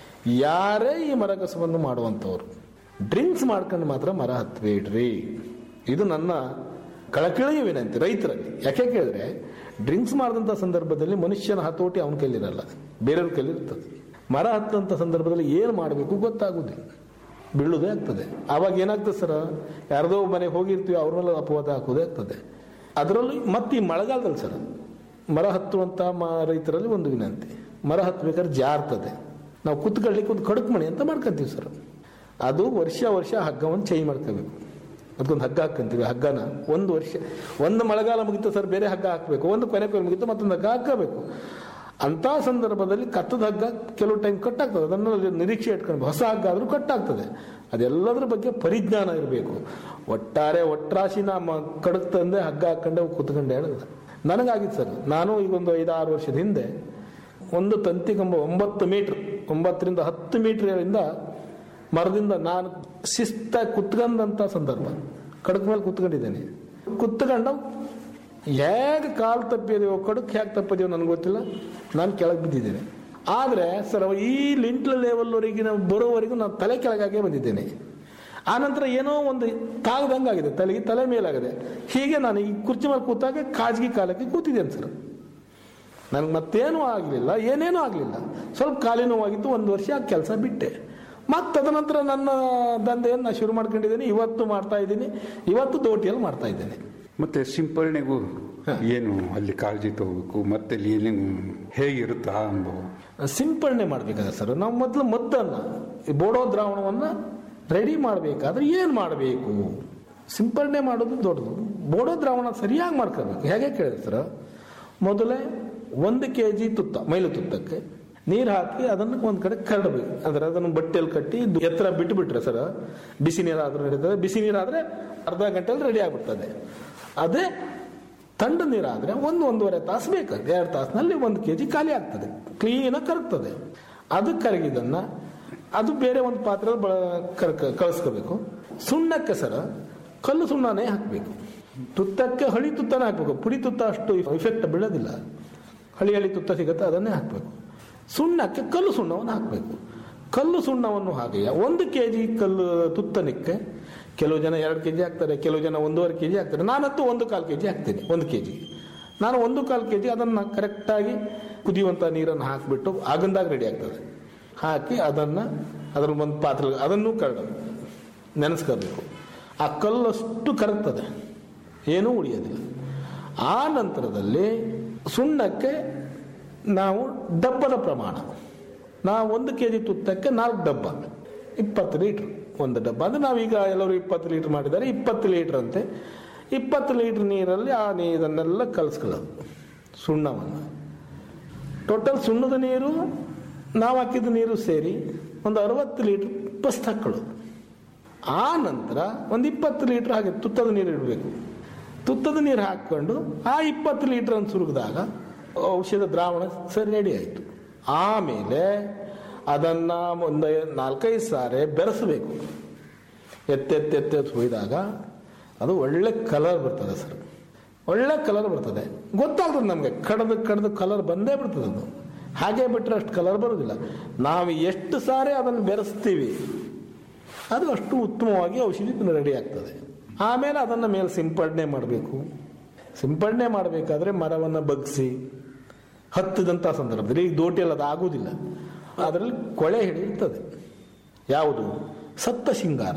ಯಾರೇ ಈ ಮರ ಕಸವನ್ನು ಮಾಡುವಂಥವ್ರು ಡ್ರಿಂಕ್ಸ್ ಮಾಡ್ಕೊಂಡು ಮಾತ್ರ ಮರ ಹತ್ಬೇಡ್ರಿ ಇದು ನನ್ನ ಕಳಕಳಿಯ ವಿನಂತಿ ರೈತರಲ್ಲಿ ಯಾಕೆ ಕೇಳಿದ್ರೆ ಡ್ರಿಂಕ್ಸ್ ಮಾಡಿದಂಥ ಸಂದರ್ಭದಲ್ಲಿ ಮನುಷ್ಯನ ಹತೋಟಿ ಅವನ ಕೈಲಿರಲ್ಲ ಬೇರೆಯವ್ರ ಕೈಲಿ ಇರ್ತದೆ ಮರ ಹತ್ತಂಥ ಸಂದರ್ಭದಲ್ಲಿ ಏನು ಮಾಡಬೇಕು ಗೊತ್ತಾಗುವುದಿಲ್ಲ ಬೀಳುವುದೇ ಆಗ್ತದೆ ಆವಾಗ ಏನಾಗ್ತದೆ ಸರ್ ಯಾರ್ದೋ ಮನೆಗೆ ಹೋಗಿರ್ತೀವಿ ಅವ್ರನ್ನೆಲ್ಲ ಅಪವಾದ ಹಾಕೋದೇ ಆಗ್ತದೆ ಅದರಲ್ಲೂ ಮತ್ತೆ ಈ ಮಳೆಗಾಲದಲ್ಲಿ ಸರ್ ಮರ ಹತ್ತುವಂಥ ಮ ರೈತರಲ್ಲಿ ಒಂದು ವಿನಂತಿ ಮರ ಹತ್ತಬೇಕಾದ್ರೆ ಜಾರ್ತದೆ ನಾವು ಕುತ್ಕೊಳ್ಳಿಕ್ಕೆ ಒಂದು ಕಡುಕು ಮಣಿ ಅಂತ ಮಾಡ್ಕೊಂತೀವಿ ಸರ್ ಅದು ವರ್ಷ ವರ್ಷ ಹಗ್ಗವನ್ನು ಚೇಂಜ್ ಮಾಡ್ಕೋಬೇಕು ಅದಕ್ಕೊಂದು ಹಗ್ಗ ಹಾಕ್ಕಂತೀವಿ ಹಗ್ಗನ ಒಂದು ವರ್ಷ ಒಂದು ಮಳೆಗಾಲ ಮುಗಿತು ಸರ್ ಬೇರೆ ಹಗ್ಗ ಹಾಕಬೇಕು ಒಂದು ಕೊನೆ ಕೊನೆ ಮುಗಿತು ಮತ್ತೊಂದು ಹಗ್ಗ ಹಾಕಬೇಕು ಅಂಥ ಸಂದರ್ಭದಲ್ಲಿ ಕತ್ತದ ಹಗ್ಗ ಕೆಲವು ಟೈಮ್ ಕಟ್ಟಾಗ್ತದೆ ಅದನ್ನು ನಿರೀಕ್ಷೆ ಇಟ್ಕೊಂಡು ಹೊಸ ಹಗ್ಗ ಆದರೂ ಕಟ್ಟಾಗ್ತದೆ ಅದೆಲ್ಲದರ ಬಗ್ಗೆ ಪರಿಜ್ಞಾನ ಇರಬೇಕು ಒಟ್ಟಾರೆ ಒಟ್ರಾಶಿ ನಾ ಕಡಕ್ ತಂದೆ ಹಗ್ಗ ಹಾಕೊಂಡೆ ಕೂತ್ಕೊಂಡೆ ಹೇಳಿದ ನನಗಾಗಿತ್ತು ಸರ್ ನಾನು ಈಗ ಒಂದು ಐದಾರು ವರ್ಷದ ಹಿಂದೆ ಒಂದು ತಂತಿ ಕಂಬ ಒಂಬತ್ತು ಮೀಟ್ರ್ ಒಂಬತ್ತರಿಂದ ಹತ್ತು ಮೀಟ್ರಿಂದ ಮರದಿಂದ ನಾನು ಶಿಸ್ತಾಗಿ ಕುತ್ಕೊಂಡಂಥ ಸಂದರ್ಭ ಕಡಕ್ ಮೇಲೆ ಕುತ್ಕೊಂಡಿದ್ದೇನೆ ಕುತ್ಕೊಂಡು ಹೇಗೆ ಕಾಲು ತಪ್ಪಿದೆಯೋ ಕಡುಕ್ ಹೇಗೆ ತಪ್ಪಿದೆಯೋ ನನಗೆ ಗೊತ್ತಿಲ್ಲ ನಾನು ಕೆಳಗೆ ಬಿದ್ದಿದ್ದೇನೆ ಆದರೆ ಸರ್ ಈ ಲಿಂಟ್ಲ ಲೆವೆಲ್ವರೆಗೆ ನಾವು ಬರೋವರೆಗೂ ನಾನು ತಲೆ ಕೆಳಗಾಗೆ ಬಂದಿದ್ದೇನೆ ಆನಂತರ ಏನೋ ಒಂದು ತಾಗದಂಗೆ ಆಗಿದೆ ತಲೆಗೆ ತಲೆ ಮೇಲಾಗಿದೆ ಹೀಗೆ ನಾನು ಈ ಕುರ್ಚಿ ಮೇಲೆ ಕೂತಾಗ ಕಾಜಿಗೆ ಕಾಲಕ್ಕೆ ಕೂತಿದ್ದೇನೆ ಸರ್ ನನಗೆ ಮತ್ತೇನೂ ಆಗಲಿಲ್ಲ ಏನೇನೂ ಆಗಲಿಲ್ಲ ಸ್ವಲ್ಪ ಕಾಲಿ ನೋವಾಗಿತ್ತು ಒಂದು ವರ್ಷ ಆ ಕೆಲಸ ಬಿಟ್ಟೆ ಮತ್ತು ತದನಂತರ ನನ್ನ ದಂಧೆಯನ್ನು ನಾನು ಶುರು ಮಾಡ್ಕೊಂಡಿದ್ದೀನಿ ಇವತ್ತು ಮಾಡ್ತಾ ಇದ್ದೀನಿ ಇವತ್ತು ದೋಟಿಯಲ್ಲಿ ಮಾಡ್ತಾ ಇದ್ದೇನೆ ಮತ್ತೆ ಸಿಂಪರಣೆಗೂ ಏನು ಅಲ್ಲಿ ಕಾಳಜಿ ತಗೋಬೇಕು ಮತ್ತೆ ಅಲ್ಲಿ ಏನೇನು ಹೇಗಿರುತ್ತೆ ಆ ಅನುಭವ ಸಿಂಪರಣೆ ಮಾಡಬೇಕಾದ್ರೆ ಸರ್ ನಾವು ಮೊದಲು ಮದ್ದನ್ನು ಈ ಬೋಡೋ ದ್ರಾವಣವನ್ನು ರೆಡಿ ಮಾಡಬೇಕಾದ್ರೆ ಏನು ಮಾಡಬೇಕು ಸಿಂಪರಣೆ ಮಾಡೋದು ದೊಡ್ಡದು ಬೋಡೋ ದ್ರಾವಣ ಸರಿಯಾಗಿ ಮಾಡ್ಕೋಬೇಕು ಹೇಗೆ ಕೇಳಿದ್ರೆ ಸರ್ ಮೊದಲೇ ಒಂದು ಕೆ ಜಿ ತುತ್ತ ಮೈಲು ತುತ್ತಕ್ಕೆ ನೀರು ಹಾಕಿ ಅದನ್ನು ಒಂದು ಕಡೆ ಕರಡಬೇಕು ಅಂದ್ರೆ ಅದನ್ನು ಬಟ್ಟೆಯಲ್ಲಿ ಕಟ್ಟಿ ಎತ್ತರ ಬಿಟ್ಟು ಬಿಟ್ರೆ ಸರ್ ಬಿಸಿ ನೀರಾದ್ರೂ ನಡೀತದೆ ಬಿಸಿ ನೀರಾದರೆ ಅರ್ಧ ಗಂಟೆಯಲ್ಲಿ ರೆಡಿ ಆಗಿಬಿಡ್ತದೆ ಅದೇ ತಣ್ಣು ನೀರಾದರೆ ಒಂದು ಒಂದೂವರೆ ತಾಸು ಬೇಕಾಗುತ್ತೆ ಎರಡು ತಾಸಿನಲ್ಲಿ ಒಂದು ಕೆ ಜಿ ಖಾಲಿ ಆಗ್ತದೆ ಕ್ಲೀನಾಗಿ ಕರಗ್ತದೆ ಅದು ಕರಗಿದನ್ನ ಅದು ಬೇರೆ ಒಂದು ಪಾತ್ರೆ ಬ ಕರ್ಕ ಕಳಿಸ್ಕೋಬೇಕು ಸುಣ್ಣಕ್ಕೆ ಸರ ಕಲ್ಲು ಸುಣ್ಣನೇ ಹಾಕಬೇಕು ತುತ್ತಕ್ಕೆ ಹಳಿ ತುತ್ತನೇ ಹಾಕಬೇಕು ಪುಡಿ ತುತ್ತ ಅಷ್ಟು ಇಫೆಕ್ಟ್ ಬೀಳೋದಿಲ್ಲ ಹಳಿ ಹಳಿ ತುತ್ತ ಸಿಗುತ್ತೆ ಅದನ್ನೇ ಹಾಕಬೇಕು ಸುಣ್ಣಕ್ಕೆ ಕಲ್ಲು ಸುಣ್ಣವನ್ನು ಹಾಕಬೇಕು ಕಲ್ಲು ಸುಣ್ಣವನ್ನು ಹಾಗೆಯೇ ಒಂದು ಕೆ ಜಿ ಕಲ್ಲು ತುತ್ತನಕ್ಕೆ ಕೆಲವು ಜನ ಎರಡು ಕೆ ಜಿ ಹಾಕ್ತಾರೆ ಕೆಲವು ಜನ ಒಂದೂವರೆ ಕೆ ಜಿ ಹಾಕ್ತಾರೆ ನಾನಂತೂ ಒಂದು ಕಾಲು ಕೆ ಜಿ ಹಾಕ್ತೀನಿ ಒಂದು ಕೆ ಜಿ ನಾನು ಒಂದು ಕಾಲು ಕೆ ಜಿ ಅದನ್ನು ಕರೆಕ್ಟಾಗಿ ಕುದಿಯುವಂಥ ನೀರನ್ನು ಹಾಕಿಬಿಟ್ಟು ಆಗಂದಾಗ ರೆಡಿ ಆಗ್ತದೆ ಹಾಕಿ ಅದನ್ನು ಅದರ ಒಂದು ಪಾತ್ರೆ ಅದನ್ನು ಕರಡ ನೆನೆಸ್ಕೋಬೇಕು ಆ ಕಲ್ಲಷ್ಟು ಕರಗ್ತದೆ ಏನೂ ಉಳಿಯೋದಿಲ್ಲ ಆ ನಂತರದಲ್ಲಿ ಸುಣ್ಣಕ್ಕೆ ನಾವು ಡಬ್ಬದ ಪ್ರಮಾಣ ನಾವು ಒಂದು ಕೆ ಜಿ ತುತ್ತಕ್ಕೆ ನಾಲ್ಕು ಡಬ್ಬ ಇಪ್ಪತ್ತು ಲೀಟ್ರ್ ಒಂದು ಡಬ್ಬ ಅಂದರೆ ನಾವೀಗ ಎಲ್ಲರೂ ಇಪ್ಪತ್ತು ಲೀಟ್ರ್ ಮಾಡಿದ್ದಾರೆ ಇಪ್ಪತ್ತು ಲೀಟ್ರ್ ಅಂತೆ ಇಪ್ಪತ್ತು ಲೀಟ್ರ್ ನೀರಲ್ಲಿ ಆ ನೀರನ್ನೆಲ್ಲ ಕಲಿಸ್ಕೊಳ್ಳೋದು ಸುಣ್ಣವನ್ನು ಟೋಟಲ್ ಸುಣ್ಣದ ನೀರು ನಾವು ಹಾಕಿದ ನೀರು ಸೇರಿ ಒಂದು ಅರವತ್ತು ಲೀಟ್ರ್ ಫಸ್ಟ್ ಹಾಕ್ಕೊಳ್ಳೋದು ಆ ನಂತರ ಒಂದು ಇಪ್ಪತ್ತು ಲೀಟ್ರ್ ಹಾಗೆ ತುತ್ತದ ನೀರು ಇಡಬೇಕು ತುತ್ತದ ನೀರು ಹಾಕ್ಕೊಂಡು ಆ ಇಪ್ಪತ್ತು ಲೀಟ್ರ್ ಅಂತ ಸುರುಗಿದಾಗ ಔಷಧ ದ್ರಾವಣ ಸರಿ ರೆಡಿ ಆಯಿತು ಆಮೇಲೆ ಅದನ್ನು ಒಂದು ನಾಲ್ಕೈದು ಸಾರಿ ಬೆರೆಸಬೇಕು ಎತ್ತೆತ್ತೆತ್ತೆತ್ತು ಹೊಯ್ದಾಗ ಅದು ಒಳ್ಳೆ ಕಲರ್ ಬರ್ತದೆ ಸರ್ ಒಳ್ಳೆ ಕಲರ್ ಬರ್ತದೆ ಗೊತ್ತಾಗ್ತದೆ ನಮಗೆ ಕಡ್ದು ಕಡ್ದು ಕಲರ್ ಬಂದೇ ಬಿಡ್ತದೆ ಅದು ಹಾಗೆ ಬಿಟ್ಟರೆ ಅಷ್ಟು ಕಲರ್ ಬರೋದಿಲ್ಲ ನಾವು ಎಷ್ಟು ಸಾರಿ ಅದನ್ನು ಬೆರೆಸ್ತೀವಿ ಅದು ಅಷ್ಟು ಉತ್ತಮವಾಗಿ ಔಷಧಿ ರೆಡಿ ಆಗ್ತದೆ ಆಮೇಲೆ ಅದನ್ನು ಮೇಲೆ ಸಿಂಪಡಣೆ ಮಾಡಬೇಕು ಸಿಂಪಡಣೆ ಮಾಡಬೇಕಾದ್ರೆ ಮರವನ್ನು ಬಗ್ಗಿಸಿ ಹತ್ತಿದಂಥ ಸಂದರ್ಭದಲ್ಲಿ ಈಗ ದೋಟಿಯಲ್ಲಿ ಅದು ಆಗುವುದಿಲ್ಲ ಅದರಲ್ಲಿ ಕೊಳೆ ಹಿಡಿಯುತ್ತದೆ ಯಾವುದು ಸತ್ತ ಶೃಂಗಾರ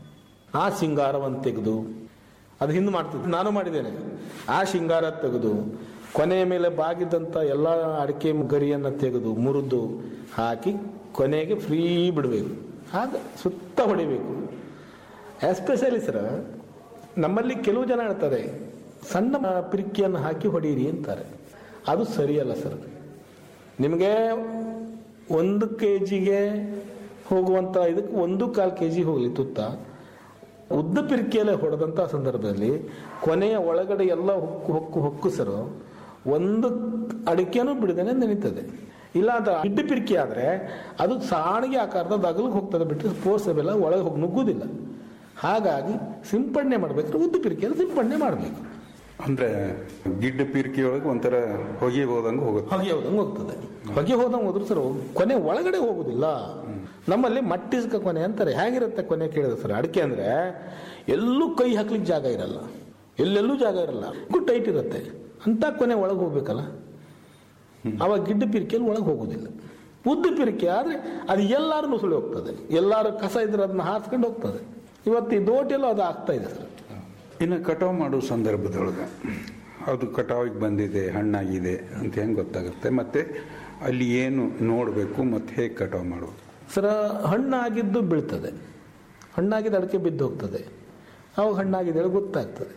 ಆ ಶೃಂಗಾರವನ್ನು ತೆಗೆದು ಅದು ಹಿಂದೆ ಮಾಡ್ತಿದ್ದೆ ನಾನು ಮಾಡಿದ್ದೇನೆ ಆ ಶೃಂಗಾರ ತೆಗೆದು ಕೊನೆಯ ಮೇಲೆ ಬಾಗಿದಂಥ ಎಲ್ಲ ಅಡಿಕೆ ಗರಿಯನ್ನು ತೆಗೆದು ಮುರಿದು ಹಾಕಿ ಕೊನೆಗೆ ಫ್ರೀ ಬಿಡಬೇಕು ಆಗ ಸುತ್ತ ಹೊಡಿಬೇಕು ಎಸ್ಪೆಷಲಿ ಸರ್ ನಮ್ಮಲ್ಲಿ ಕೆಲವು ಜನ ಹೇಳ್ತಾರೆ ಸಣ್ಣ ಪಿರಿಕಿಯನ್ನು ಹಾಕಿ ಹೊಡೀರಿ ಅಂತಾರೆ ಅದು ಸರಿಯಲ್ಲ ಸರ್ ನಿಮಗೆ ಒಂದು ಕೆ ಜಿಗೆ ಹೋಗುವಂಥ ಇದಕ್ಕೆ ಒಂದು ಕಾಲು ಕೆ ಜಿ ಹೋಗಲಿ ತುತ್ತ ಉದ್ದ ಪಿರಿಕೆಯಲ್ಲೇ ಹೊಡೆದಂಥ ಸಂದರ್ಭದಲ್ಲಿ ಕೊನೆಯ ಒಳಗಡೆ ಎಲ್ಲ ಹೊಕ್ಕು ಹೊಕ್ಕು ಹೊಕ್ಕು ಸರ್ ಒಂದು ಅಡಿಕೆನೂ ಬಿಡದೇನೆ ನೆನೀತದೆ ಇಲ್ಲ ಅಂತ ಇಡ್ಡು ಪಿರಿಕೆ ಆದರೆ ಅದು ಸಾಣಿಗೆ ಆಕಾರದ ಅಗಲಿಗೆ ಹೋಗ್ತದೆ ಬಿಟ್ಟು ಫೋರ್ಸಬೆಲ್ಲ ಒಳಗೆ ಹೋಗಿ ನುಗ್ಗುವುದಿಲ್ಲ ಹಾಗಾಗಿ ಸಿಂಪಡಣೆ ಮಾಡಬೇಕಾದ್ರೆ ಉದ್ದ ಪಿರಿಕೆಯಲ್ಲಿ ಸಿಂಪಡಣೆ ಮಾಡಬೇಕು ಅಂದ್ರೆ ಗಿಡ್ಡ ಪಿರ್ಕಿಯೊಳಗೆ ಒಂಥರ ಹೊಗೆ ಹೋದಂಗೆ ಹೋಗುತ್ತೆ ಹೊಗೆ ಹೋದಂಗೆ ಹೋಗ್ತದೆ ಹೊಗೆ ಹೋದಂಗೆ ಹೋದ್ರು ಸರ್ ಕೊನೆ ಒಳಗಡೆ ಹೋಗುದಿಲ್ಲ ನಮ್ಮಲ್ಲಿ ಮಟ್ಟಿಸ್ಕ ಕೊನೆ ಅಂತಾರೆ ಹೇಗಿರುತ್ತೆ ಕೊನೆ ಕೇಳಿದ್ರೆ ಸರ್ ಅಡಿಕೆ ಅಂದ್ರೆ ಎಲ್ಲೂ ಕೈ ಹಾಕ್ಲಿಕ್ಕೆ ಜಾಗ ಇರಲ್ಲ ಎಲ್ಲೆಲ್ಲೂ ಜಾಗ ಇರಲ್ಲ ಟೈಟ್ ಇರುತ್ತೆ ಅಂತ ಕೊನೆ ಒಳಗೆ ಹೋಗ್ಬೇಕಲ್ಲ ಅವಾಗ ಗಿಡ್ಡ ಪಿರಿಕೆಯಲ್ಲಿ ಒಳಗೆ ಹೋಗುದಿಲ್ಲ ಉದ್ದ ಪಿರಿಕೆ ಆದ್ರೆ ಅದು ಎಲ್ಲಾರು ನುಸುಳಿ ಹೋಗ್ತದೆ ಎಲ್ಲಾರು ಕಸ ಇದ್ರೆ ಅದನ್ನ ಹಾಸ್ಕೊಂಡು ಹೋಗ್ತದೆ ಇವತ್ತು ಈ ದೋಟಿಯಲ್ಲೂ ಅದು ಆಗ್ತಾ ಇದೆ ಸರ್ ಇನ್ನು ಕಟಾವು ಮಾಡೋ ಸಂದರ್ಭದೊಳಗೆ ಅದು ಕಟಾವಿಗೆ ಬಂದಿದೆ ಹಣ್ಣಾಗಿದೆ ಅಂತ ಹೆಂಗೆ ಗೊತ್ತಾಗುತ್ತೆ ಮತ್ತೆ ಅಲ್ಲಿ ಏನು ನೋಡಬೇಕು ಮತ್ತೆ ಹೇಗೆ ಕಟಾವು ಮಾಡೋದು ಸರ ಹಣ್ಣಾಗಿದ್ದು ಬೀಳ್ತದೆ ಹಣ್ಣಾಗಿದ್ದು ಅಡಿಕೆ ಬಿದ್ದು ಹೋಗ್ತದೆ ಅವಾಗ ಹಣ್ಣಾಗಿದೆ ಹೇಳಿ ಗೊತ್ತಾಗ್ತದೆ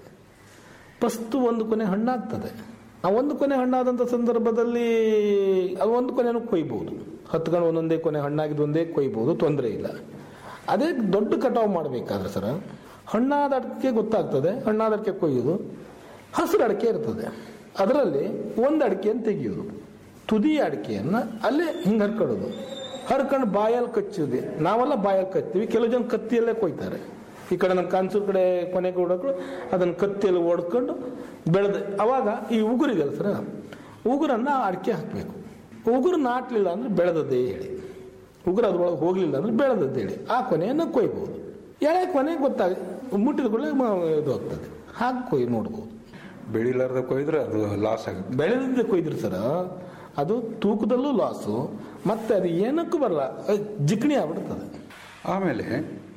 ಫಸ್ಟು ಒಂದು ಕೊನೆ ಹಣ್ಣಾಗ್ತದೆ ಆ ಒಂದು ಕೊನೆ ಹಣ್ಣಾದಂಥ ಸಂದರ್ಭದಲ್ಲಿ ಅದು ಒಂದು ಕೊನೆನೂ ಕೊಯ್ಬೋದು ಹತ್ಕೊಂಡು ಒಂದೊಂದೇ ಕೊನೆ ಹಣ್ಣಾಗಿದ್ದು ಒಂದೇ ಕೊಯ್ಬೋದು ತೊಂದರೆ ಇಲ್ಲ ಅದೇ ದೊಡ್ಡ ಕಟಾವು ಮಾಡಬೇಕಾದ್ರೆ ಸರ ಹಣ್ಣಾದ ಅಡಿಕೆ ಗೊತ್ತಾಗ್ತದೆ ಹಣ್ಣಾದ ಅಡಿಕೆ ಕೊಯ್ಯೋದು ಹಸಿರು ಅಡಿಕೆ ಇರ್ತದೆ ಅದರಲ್ಲಿ ಒಂದು ಅಡಿಕೆಯನ್ನು ತೆಗೆಯೋದು ತುದಿ ಅಡಿಕೆಯನ್ನು ಅಲ್ಲೇ ಹಿಂಗೆ ಹರ್ಕೊಳ್ಳೋದು ಹರ್ಕೊಂಡು ಬಾಯಲ್ಲಿ ಕಚ್ಚೋದು ನಾವೆಲ್ಲ ಬಾಯಲ್ಲಿ ಕಚ್ತೀವಿ ಕೆಲವು ಜನ ಕತ್ತಿಯಲ್ಲೇ ಕೊಯ್ತಾರೆ ಈ ಕಡೆ ನಮ್ಮ ಕಾನ್ಸೂರ್ ಕಡೆ ಕೊನೆಗೆ ಹೊಡೋಕ್ಳು ಅದನ್ನು ಕತ್ತಿಯಲ್ಲಿ ಹೊಡ್ಕೊಂಡು ಬೆಳೆದ ಅವಾಗ ಈ ಉಗುರಿದೆಯಲ್ಲ ಸರ್ ಉಗುರನ್ನು ಅಡಿಕೆ ಹಾಕಬೇಕು ಉಗುರು ನಾಟ್ಲಿಲ್ಲ ಅಂದ್ರೆ ಬೆಳೆದದ್ದೇ ಹೇಳಿ ಉಗುರು ಅದ್ರೊಳಗೆ ಹೋಗಲಿಲ್ಲ ಅಂದ್ರೆ ಬೆಳೆದದ್ದು ಹೇಳಿ ಆ ಕೊನೆಯನ್ನು ಕೊಯ್ಬೋದು ಎಳೆ ಕೊನೆ ಗೊತ್ತಾಗ ಮುಟ್ಟಿದ ಕೂಡಲೇ ಇದು ಆಗ್ತದೆ ಹಾಗೆ ಕೊಯ್ ನೋಡ್ಬೋದು ಬೆಳಿಲಾರ್ದ ಕೊಯ್ದ್ರೆ ಅದು ಲಾಸ್ ಆಗುತ್ತೆ ಬೆಳೆದಿದ್ದೆ ಕೊಯ್ದ್ರಿ ಸರ ಅದು ತೂಕದಲ್ಲೂ ಲಾಸು ಮತ್ತೆ ಅದು ಏನಕ್ಕೂ ಬರಲ್ಲ ಅದು ಜಿಕ್ಣಿ ಆಗ್ಬಿಡ್ತದೆ ಆಮೇಲೆ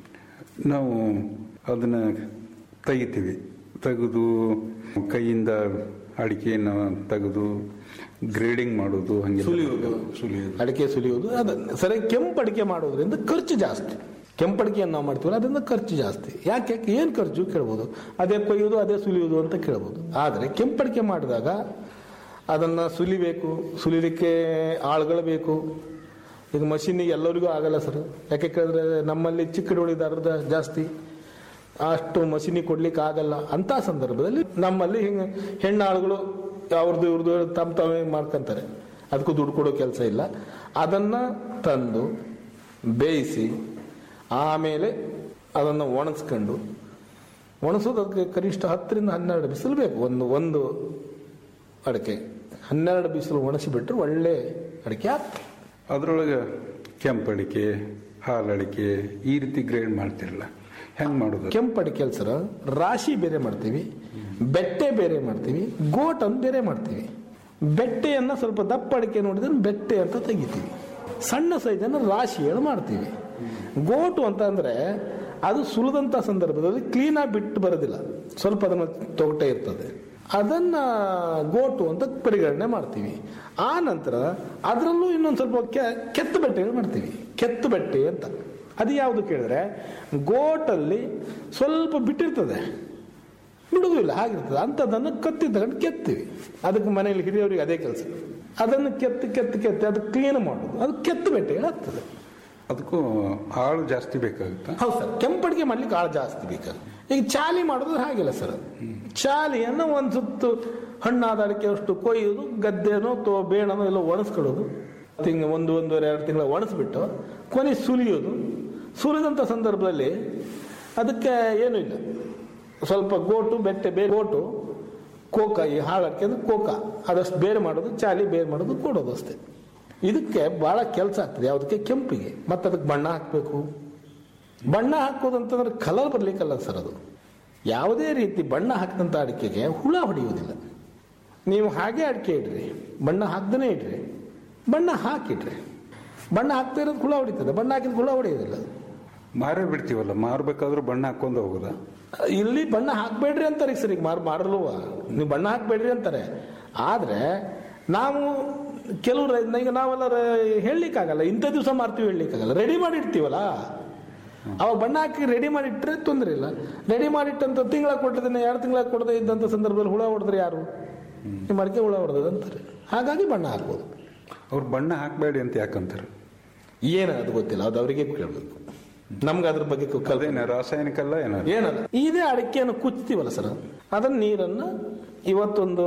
ನಾವು ಅದನ್ನ ತೆಗಿತೀವಿ ತೆಗೆದು ಕೈಯಿಂದ ಅಡಿಕೆಯನ್ನು ತೆಗೆದು ಗ್ರೇಡಿಂಗ್ ಮಾಡೋದು ಹಂಗೆ ಸುಲಿಯೋದು ಸುಲಿಯೋದು ಅಡಿಕೆ ಸುಲಿಯೋದು ಅದ ಸರಿ ಕೆಂಪು ಅಡಿಕೆ ಮಾಡೋದ್ರಿಂದ ಖರ್ಚು ಜಾಸ್ತಿ ಕೆಂಪು ಅಡಿಕೆಯನ್ನು ನಾವು ಮಾಡ್ತೀವಲ್ಲ ಅದರಿಂದ ಖರ್ಚು ಜಾಸ್ತಿ ಯಾಕೆ ಏನು ಖರ್ಚು ಕೇಳ್ಬೋದು ಅದೇ ಕೊಯ್ಯೋದು ಅದೇ ಸುಲಿಯೋದು ಅಂತ ಕೇಳ್ಬೋದು ಆದರೆ ಕೆಂಪು ಅಡಿಕೆ ಮಾಡಿದಾಗ ಅದನ್ನು ಸುಲಿಬೇಕು ಸುಲಿಲಿಕ್ಕೆ ಆಳುಗಳು ಬೇಕು ಈಗ ಮಷೀನಿಗೆ ಎಲ್ಲರಿಗೂ ಆಗಲ್ಲ ಸರ್ ಯಾಕೆ ಕೇಳಿದ್ರೆ ನಮ್ಮಲ್ಲಿ ಚಿಕ್ಕ ಹಿಡುವಳಿದಾರದ ಜಾಸ್ತಿ ಅಷ್ಟು ಮಷೀನಿಗೆ ಕೊಡ್ಲಿಕ್ಕೆ ಆಗಲ್ಲ ಅಂತ ಸಂದರ್ಭದಲ್ಲಿ ನಮ್ಮಲ್ಲಿ ಹಿಂಗೆ ಹೆಣ್ಣಾಳುಗಳು ಅವ್ರದ್ದು ಇವ್ರದ್ದು ತಮ್ಮ ತಾವೇ ಮಾಡ್ಕೊಂತಾರೆ ಅದಕ್ಕೂ ದುಡ್ಡು ಕೊಡೋ ಕೆಲಸ ಇಲ್ಲ ಅದನ್ನು ತಂದು ಬೇಯಿಸಿ ಆಮೇಲೆ ಅದನ್ನು ಒಣಗಿಸ್ಕೊಂಡು ಒಣಸೋದು ಅದಕ್ಕೆ ಕನಿಷ್ಠ ಹತ್ತರಿಂದ ಹನ್ನೆರಡು ಬಿಸಿಲು ಬೇಕು ಒಂದು ಒಂದು ಅಡಿಕೆ ಹನ್ನೆರಡು ಬಿಸಿಲು ಒಣಸಿಬಿಟ್ರೆ ಒಳ್ಳೆ ಅಡಿಕೆ ಆಗ್ತದೆ ಅದರೊಳಗೆ ಕೆಂಪಡಿಕೆ ಹಾಲಡಿಕೆ ಈ ರೀತಿ ಗ್ರೇಡ್ ಮಾಡ್ತಿರಲ್ಲ ಹೆಂಗ್ ಮಾಡೋದು ಕೆಂಪು ಅಡಿಕೆ ಸರ್ ರಾಶಿ ಬೇರೆ ಮಾಡ್ತೀವಿ ಬೆಟ್ಟೆ ಬೇರೆ ಮಾಡ್ತೀವಿ ಗೋಟ್ ಅಂತ ಬೇರೆ ಮಾಡ್ತೀವಿ ಬೆಟ್ಟೆಯನ್ನ ಸ್ವಲ್ಪ ದಪ್ಪ ಅಡಿಕೆ ನೋಡಿದ್ರೆ ಬೆಟ್ಟೆ ಅಂತ ತೆಗಿತೀವಿ ಸಣ್ಣ ಸೈಜನ್ನು ರಾಶಿಯನ್ನು ಮಾಡ್ತೀವಿ ಗೋಟು ಅಂತ ಅಂದ್ರೆ ಅದು ಸುಲಿದಂತ ಸಂದರ್ಭದಲ್ಲಿ ಕ್ಲೀನಾಗಿ ಬಿಟ್ಟು ಬರೋದಿಲ್ಲ ಸ್ವಲ್ಪ ಅದನ್ನ ತೊಗಟೆ ಇರ್ತದೆ ಅದನ್ನ ಗೋಟು ಅಂತ ಪರಿಗಣನೆ ಮಾಡ್ತೀವಿ ಆ ನಂತರ ಅದರಲ್ಲೂ ಇನ್ನೊಂದು ಸ್ವಲ್ಪ ಕೆ- ಕೆತ್ತು ಬೆಟ್ಟೆಗಳು ಮಾಡ್ತೀವಿ ಕೆತ್ತು ಬೆಟ್ಟೆ ಅಂತ ಅದು ಯಾವುದು ಕೇಳಿದ್ರೆ ಗೋಟಲ್ಲಿ ಸ್ವಲ್ಪ ಬಿಟ್ಟಿರ್ತದೆ ಬಿಡುವುದಿಲ್ಲ ಹಾಗಿರ್ತದೆ ಅಂಥದ್ದನ್ನು ಕತ್ತಿ ತಗೊಂಡು ಕೆತ್ತೀವಿ ಅದಕ್ಕೆ ಮನೆಯಲ್ಲಿ ಹಿರಿಯವರಿಗೆ ಅದೇ ಕೆಲಸ ಅದನ್ನು ಕೆತ್ತಿ ಕೆತ್ತಿ ಕೆತ್ತಿ ಅದು ಕ್ಲೀನ್ ಮಾಡೋದು ಅದು ಕೆತ್ತು ಬೆಟ್ಟೆಗಳಾಗ್ತದೆ ಅದಕ್ಕೂ ಆಳು ಜಾಸ್ತಿ ಬೇಕಾಗುತ್ತಾ ಹೌದು ಸರ್ ಕೆಂಪಡಿಗೆ ಮಾಡ್ಲಿಕ್ಕೆ ಆಳು ಜಾಸ್ತಿ ಬೇಕಾದ್ರೆ ಈಗ ಚಾಲಿ ಮಾಡೋದು ಹಾಗಿಲ್ಲ ಸರ್ ಚಾಲಿಯನ್ನು ಒಂದು ಸುತ್ತು ಹಣ್ಣಾದ ಅಡಿಕೆ ಅಷ್ಟು ಕೊಯ್ಯೋದು ಗದ್ದೆನೋ ತೋ ಬೇಣನೋ ಎಲ್ಲ ಒಣಸ್ಕೊಳ್ಳೋದು ತಿಂಗ ಒಂದು ಒಂದೂವರೆ ಎರಡು ತಿಂಗಳ ಒಣಸ್ಬಿಟ್ಟು ಕೊನೆ ಸುಲಿಯೋದು ಸುಲಿದಂಥ ಸಂದರ್ಭದಲ್ಲಿ ಅದಕ್ಕೆ ಏನೂ ಇಲ್ಲ ಸ್ವಲ್ಪ ಗೋಟು ಬೆಟ್ಟೆ ಬೇರೆ ಗೋಟು ಕೋಕ ಈ ಹಾಳಕ್ಕೆ ಅಂದ್ರೆ ಕೋಕ ಅದಷ್ಟು ಬೇರೆ ಮಾಡೋದು ಚಾಲಿ ಬೇರೆ ಮಾಡೋದು ಕೊಡೋದು ಅಷ್ಟೇ ಇದಕ್ಕೆ ಬಹಳ ಕೆಲಸ ಆಗ್ತದೆ ಯಾವುದಕ್ಕೆ ಕೆಂಪಿಗೆ ಮತ್ತೆ ಅದಕ್ಕೆ ಬಣ್ಣ ಹಾಕಬೇಕು ಬಣ್ಣ ಹಾಕೋದು ಅಂತಂದ್ರೆ ಕಲರ್ ಬರ್ಲಿಕ್ಕಲ್ಲ ಸರ್ ಅದು ಯಾವುದೇ ರೀತಿ ಬಣ್ಣ ಹಾಕಿದಂಥ ಅಡಿಕೆಗೆ ಹುಳ ಹೊಡೆಯುವುದಿಲ್ಲ ನೀವು ಹಾಗೆ ಅಡಿಕೆ ಇಡ್ರಿ ಬಣ್ಣ ಹಾಕ್ದೇ ಇಡ್ರಿ ಬಣ್ಣ ಹಾಕಿಡ್ರಿ ಬಣ್ಣ ಹಾಕ್ತಾ ಇರೋದು ಹುಳ ಹೊಡಿತದೆ ಬಣ್ಣ ಹಾಕಿದ ಹುಳ ಹೊಡೆಯೋದಿಲ್ಲ ಮಾರೇ ಬಿಡ್ತೀವಲ್ಲ ಮಾರ್ಬೇಕಾದ್ರೂ ಬಣ್ಣ ಹಾಕೊಂಡು ಹೋಗೋದಾ ಇಲ್ಲಿ ಬಣ್ಣ ಹಾಕ್ಬೇಡ್ರಿ ಅಂತಾರೆ ಸರ್ ಈಗ ಮಾರ್ ಮಾರಲ್ವ ನೀವು ಬಣ್ಣ ಹಾಕ್ಬೇಡ್ರಿ ಅಂತಾರೆ ಆದ್ರೆ ನಾವು ಕೆಲವರು ಈಗ ನಾವೆಲ್ಲ ಹೇಳಲಿಕ್ಕಾಗಲ್ಲ ಇಂಥ ದಿವಸ ಮಾರ್ತೀವಿ ಹೇಳಲಿಕ್ಕಾಗಲ್ಲ ರೆಡಿ ಮಾಡಿ ಇಡ್ತೀವಲ್ಲ ಅವಾಗ ಬಣ್ಣ ಹಾಕಿ ರೆಡಿ ಮಾಡಿ ಇಟ್ಟರೆ ತೊಂದರೆ ಇಲ್ಲ ರೆಡಿ ಮಾಡಿಟ್ಟಂತ ತಿಂಗಳ ಕೊಟ್ಟದನ್ನ ಎರಡು ತಿಂಗಳ ಕೊಡದೇ ಇದ್ದಂಥ ಸಂದರ್ಭದಲ್ಲಿ ಹುಳ ಹೊಡೆದ್ರೆ ಯಾರು ನಿಮ್ಮ ಅಡಿಕೆ ಹುಳ ಹೊಡೆದ ಅಂತಾರೆ ಹಾಗಾಗಿ ಬಣ್ಣ ಹಾಕ್ಬೋದು ಅವ್ರು ಬಣ್ಣ ಹಾಕಬೇಡಿ ಅಂತ ಯಾಕಂತಾರೆ ಏನು ಅದು ಗೊತ್ತಿಲ್ಲ ಅದು ಅವರಿಗೆ ಕೇಳಬೇಕು ನಮ್ಗೆ ಅದ್ರ ಬಗ್ಗೆ ಕಲ್ಪನೆ ಅದೇನ ರಾಸಾಯನಿಕ ಅಲ್ಲ ಏನೋ ಏನಲ್ಲ ಇದೇ ಅಡಿಕೆಯನ್ನು ಕುಚ್ತೀವಲ್ಲ ಸರ್ ಅದನ್ನ ನೀರನ್ನು ಇವತ್ತೊಂದು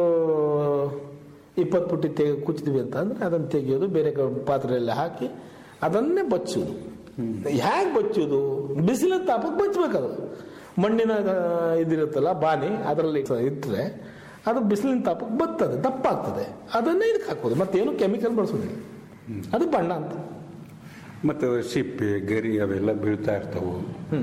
ಇಪ್ಪತ್ತು ಪುಟ್ಟಿ ತೆಗೆ ಕುಚ್ತೀವಿ ಅಂತ ಅಂದ್ರೆ ಅದನ್ನು ತೆಗೆಯೋದು ಬೇರೆ ಕ- ಪಾತ್ರೆಯಲ್ಲಿ ಹಾಕಿ ಅದನ್ನೇ ಬಚ್ಚೋದು ಹೇಗೆ ಬಚ್ಚೋದು ಬಿಸಿಲಿನ ತಾಪಕ್ಕೆ ಬಚ್ಚಬೇಕದು ಮಣ್ಣಿನ ಆ, ಇದಿರುತ್ತಲ್ಲ ಬಾನಿ ಅದರಲ್ಲಿ ಇಟ್ಟರೆ ಅದು ಬಿಸಿಲಿನ ತಾಪಕ್ಕೆ ಬರ್ತದೆ ದಪ್ಪ ಆಗ್ತದೆ ಅದನ್ನೇ ಇದಕ್ಕೆ ಹಾಕೋದು ಮತ್ತೇನು ಕೆಮಿಕಲ್ ಬಳಸೋದಿಲ್ಲ ಅದು ಬಣ್ಣ ಅಂತ ಮತ್ತೆ ಸಿಪ್ಪೆ ಗರಿ ಅವೆಲ್ಲ ಬೀಳ್ತಾ ಇರ್ತಾವು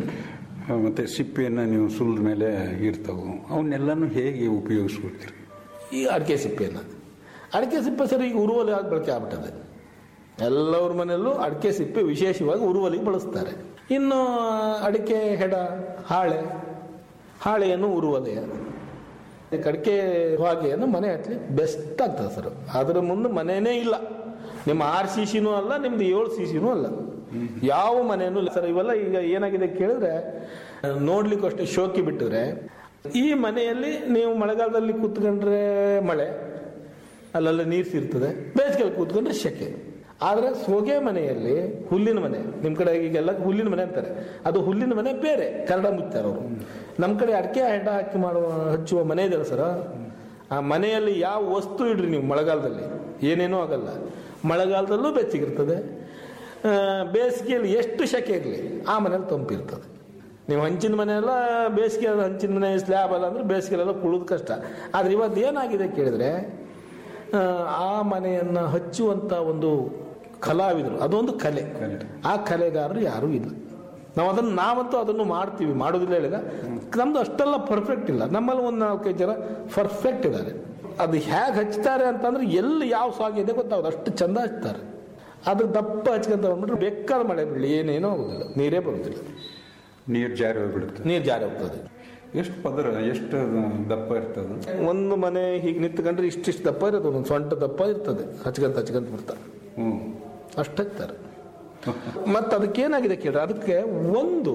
ಮತ್ತೆ ಸಿಪ್ಪೆಯನ್ನು ನೀವು ಸುಲಿದ ಮೇಲೆ ಇರ್ತಾವು ಅವನ್ನೆಲ್ಲನೂ ಹೇಗೆ ಉಪಯೋಗಿಸ್ಕೊಳ್ತೀರಿ ಈ ಅಡಿಕೆ ಸಿಪ್ಪೆಯನ್ನು ಅಡಿಕೆ ಸಿಪ್ಪೆ ಸರ್ ಈಗ ಉರುವಲಿ ಆಗಿ ಬಳಕೆ ಆಗ್ಬಿಟ್ಟದೆ ಎಲ್ಲವ್ರ ಮನೆಯಲ್ಲೂ ಅಡಿಕೆ ಸಿಪ್ಪೆ ವಿಶೇಷವಾಗಿ ಉರುವಲಿಗೆ ಬಳಸ್ತಾರೆ ಇನ್ನು ಅಡಿಕೆ ಹೆಡ ಹಾಳೆ ಹಾಳೆಯನ್ನು ಉರುವಲೆಯ ಇದಕ್ಕೆ ಅಡಿಕೆ ಹೊಗೆಯನ್ನು ಮನೆ ಹಚ್ಚಲಿಕ್ಕೆ ಬೆಸ್ಟ್ ಆಗ್ತದೆ ಸರ್ ಅದರ ಮುಂದೆ ಮನೆಯೇ ಇಲ್ಲ ನಿಮ್ಮ ಆರು ಸಿ ಸಿನೂ ಅಲ್ಲ ನಿಮ್ದು ಏಳು ಸಿ ಸಿನೂ ಅಲ್ಲ ಯಾವ ಮನೆಯೂ ಇಲ್ಲ ಸರ್ ಇವೆಲ್ಲ ಈಗ ಏನಾಗಿದೆ ಕೇಳಿದ್ರೆ ನೋಡ್ಲಿಕ್ಕೂ ಅಷ್ಟೇ ಶೋಕಿ ಬಿಟ್ಟಿದ್ರೆ ಈ ಮನೆಯಲ್ಲಿ ನೀವು ಮಳೆಗಾಲದಲ್ಲಿ ಕೂತ್ಕೊಂಡ್ರೆ ಮಳೆ ಅಲ್ಲೆಲ್ಲ ನೀರು ಸಿರ್ತದೆ ಬೇಸಿಗೆಯಲ್ಲಿ ಕೂತ್ಕೊಂಡ್ರೆ ಶೆಕೆ ಆದ್ರೆ ಸೋಗೆ ಮನೆಯಲ್ಲಿ ಹುಲ್ಲಿನ ಮನೆ ನಿಮ್ ಕಡೆ ಈಗೆಲ್ಲ ಹುಲ್ಲಿನ ಮನೆ ಅಂತಾರೆ ಅದು ಹುಲ್ಲಿನ ಮನೆ ಬೇರೆ ಕನ್ನಡ ಮುಚ್ತಾರೆ ಅವರು ನಮ್ಮ ಕಡೆ ಅಡಿಕೆ ಹೆಡ್ಡ ಹಾಕಿ ಮಾಡುವ ಹಚ್ಚುವ ಮನೆ ಇದೆಯಲ್ಲ ಸರ್ ಆ ಮನೆಯಲ್ಲಿ ಯಾವ ವಸ್ತು ಇಡ್ರಿ ನೀವು ಮಳೆಗಾಲದಲ್ಲಿ ಏನೇನೂ ಆಗಲ್ಲ ಮಳೆಗಾಲದಲ್ಲೂ ಬೆಚ್ಚಗಿರ್ತದೆ ಆ, ಬೇಸಿಗೆಯಲ್ಲಿ ಎಷ್ಟು ಶೆಕೆ ಇರಲಿ ಆ ಮನೇಲಿ ತಂಪಿರ್ತದೆ ನೀವು ಹಂಚಿನ ಮನೆ ಎಲ್ಲ ಬೇಸಿಗೆ ಹಂಚಿನ ಮನೆ ಸ್ಲ್ಯಾಬ್ ಅಲ್ಲ ಅಂದ್ರೆ ಬೇಸಿಗೆಲೆಲ್ಲ ಕುಳಿದು ಕಷ್ಟ ಆದ್ರೆ ಇವತ್ತು ಏನಾಗಿದೆ ಕೇಳಿದ್ರೆ ಆ, ಆ ಮನೆಯನ್ನ ಹಚ್ಚುವಂತ ಒಂದು ಕಲಾವಿದರು ಅದೊಂದು ಕಲೆ ಆ ಕಲೆಗಾರರು ಯಾರೂ ಇಲ್ಲ ನಾವು ಅದನ್ನು ನಾವಂತೂ ಅದನ್ನು ಮಾಡ್ತೀವಿ ಮಾಡೋದಿಲ್ಲ ಹೇಳಿದ ನಮ್ದು ಅಷ್ಟೆಲ್ಲ ಪರ್ಫೆಕ್ಟ್ ಇಲ್ಲ ನಮ್ಮಲ್ಲಿ ಒಂದು ನಾಲ್ಕೈದು ಜನ ಪರ್ಫೆಕ್ಟ್ ಇದ್ದಾರೆ ಅದು ಹೇಗೆ ಹಚ್ತಾರೆ ಅಂತಂದ್ರೆ ಎಲ್ಲಿ ಯಾವ ಸಾಗಿದೆ ಗೊತ್ತಾಗೋದು ಅಷ್ಟು ಚಂದ ಹಚ್ತಾರೆ ಅದು ದಪ್ಪ ಹಚ್ಕೊಂತ ಬಂದ್ಬಿಟ್ರೆ ಬೇಕಾದ ಮಳೆ ಬೀಳಲಿ ಏನೇನೋ ಆಗೋದಿಲ್ಲ ನೀರೇ ಬರೋದಿಲ್ಲ ನೀರು ಜಾರಿ ಹೋಗ್ಬಿಡುತ್ತೆ ನೀರು ಜಾರಿ ಹೋಗ್ತದೆ ಎಷ್ಟು ಪದರ ಎಷ್ಟು ದಪ್ಪ ಇರ್ತದೆ ಒಂದು ಮನೆ ಹೀಗೆ ನಿಂತ್ಕೊಂಡ್ರೆ ಇಷ್ಟಿಷ್ಟು ದಪ್ಪ ಇರೋದು ಒಂದು ಸೊಂಟ ದಪ್ಪ ಇರ್ತದೆ ಹಚ್ಕೊಂತ ಹಚ್ಕೊಂತ ಬಿಡ್ತಾರೆ ಹ್ಞೂ ಅಷ್ಟು ಹಚ್ತಾರೆ ಮತ್ತೆ ಅದಕ್ಕೆ ಏನಾಗಿದೆ ಕೇಳ್ರಿ ಅದಕ್ಕೆ ಒಂದು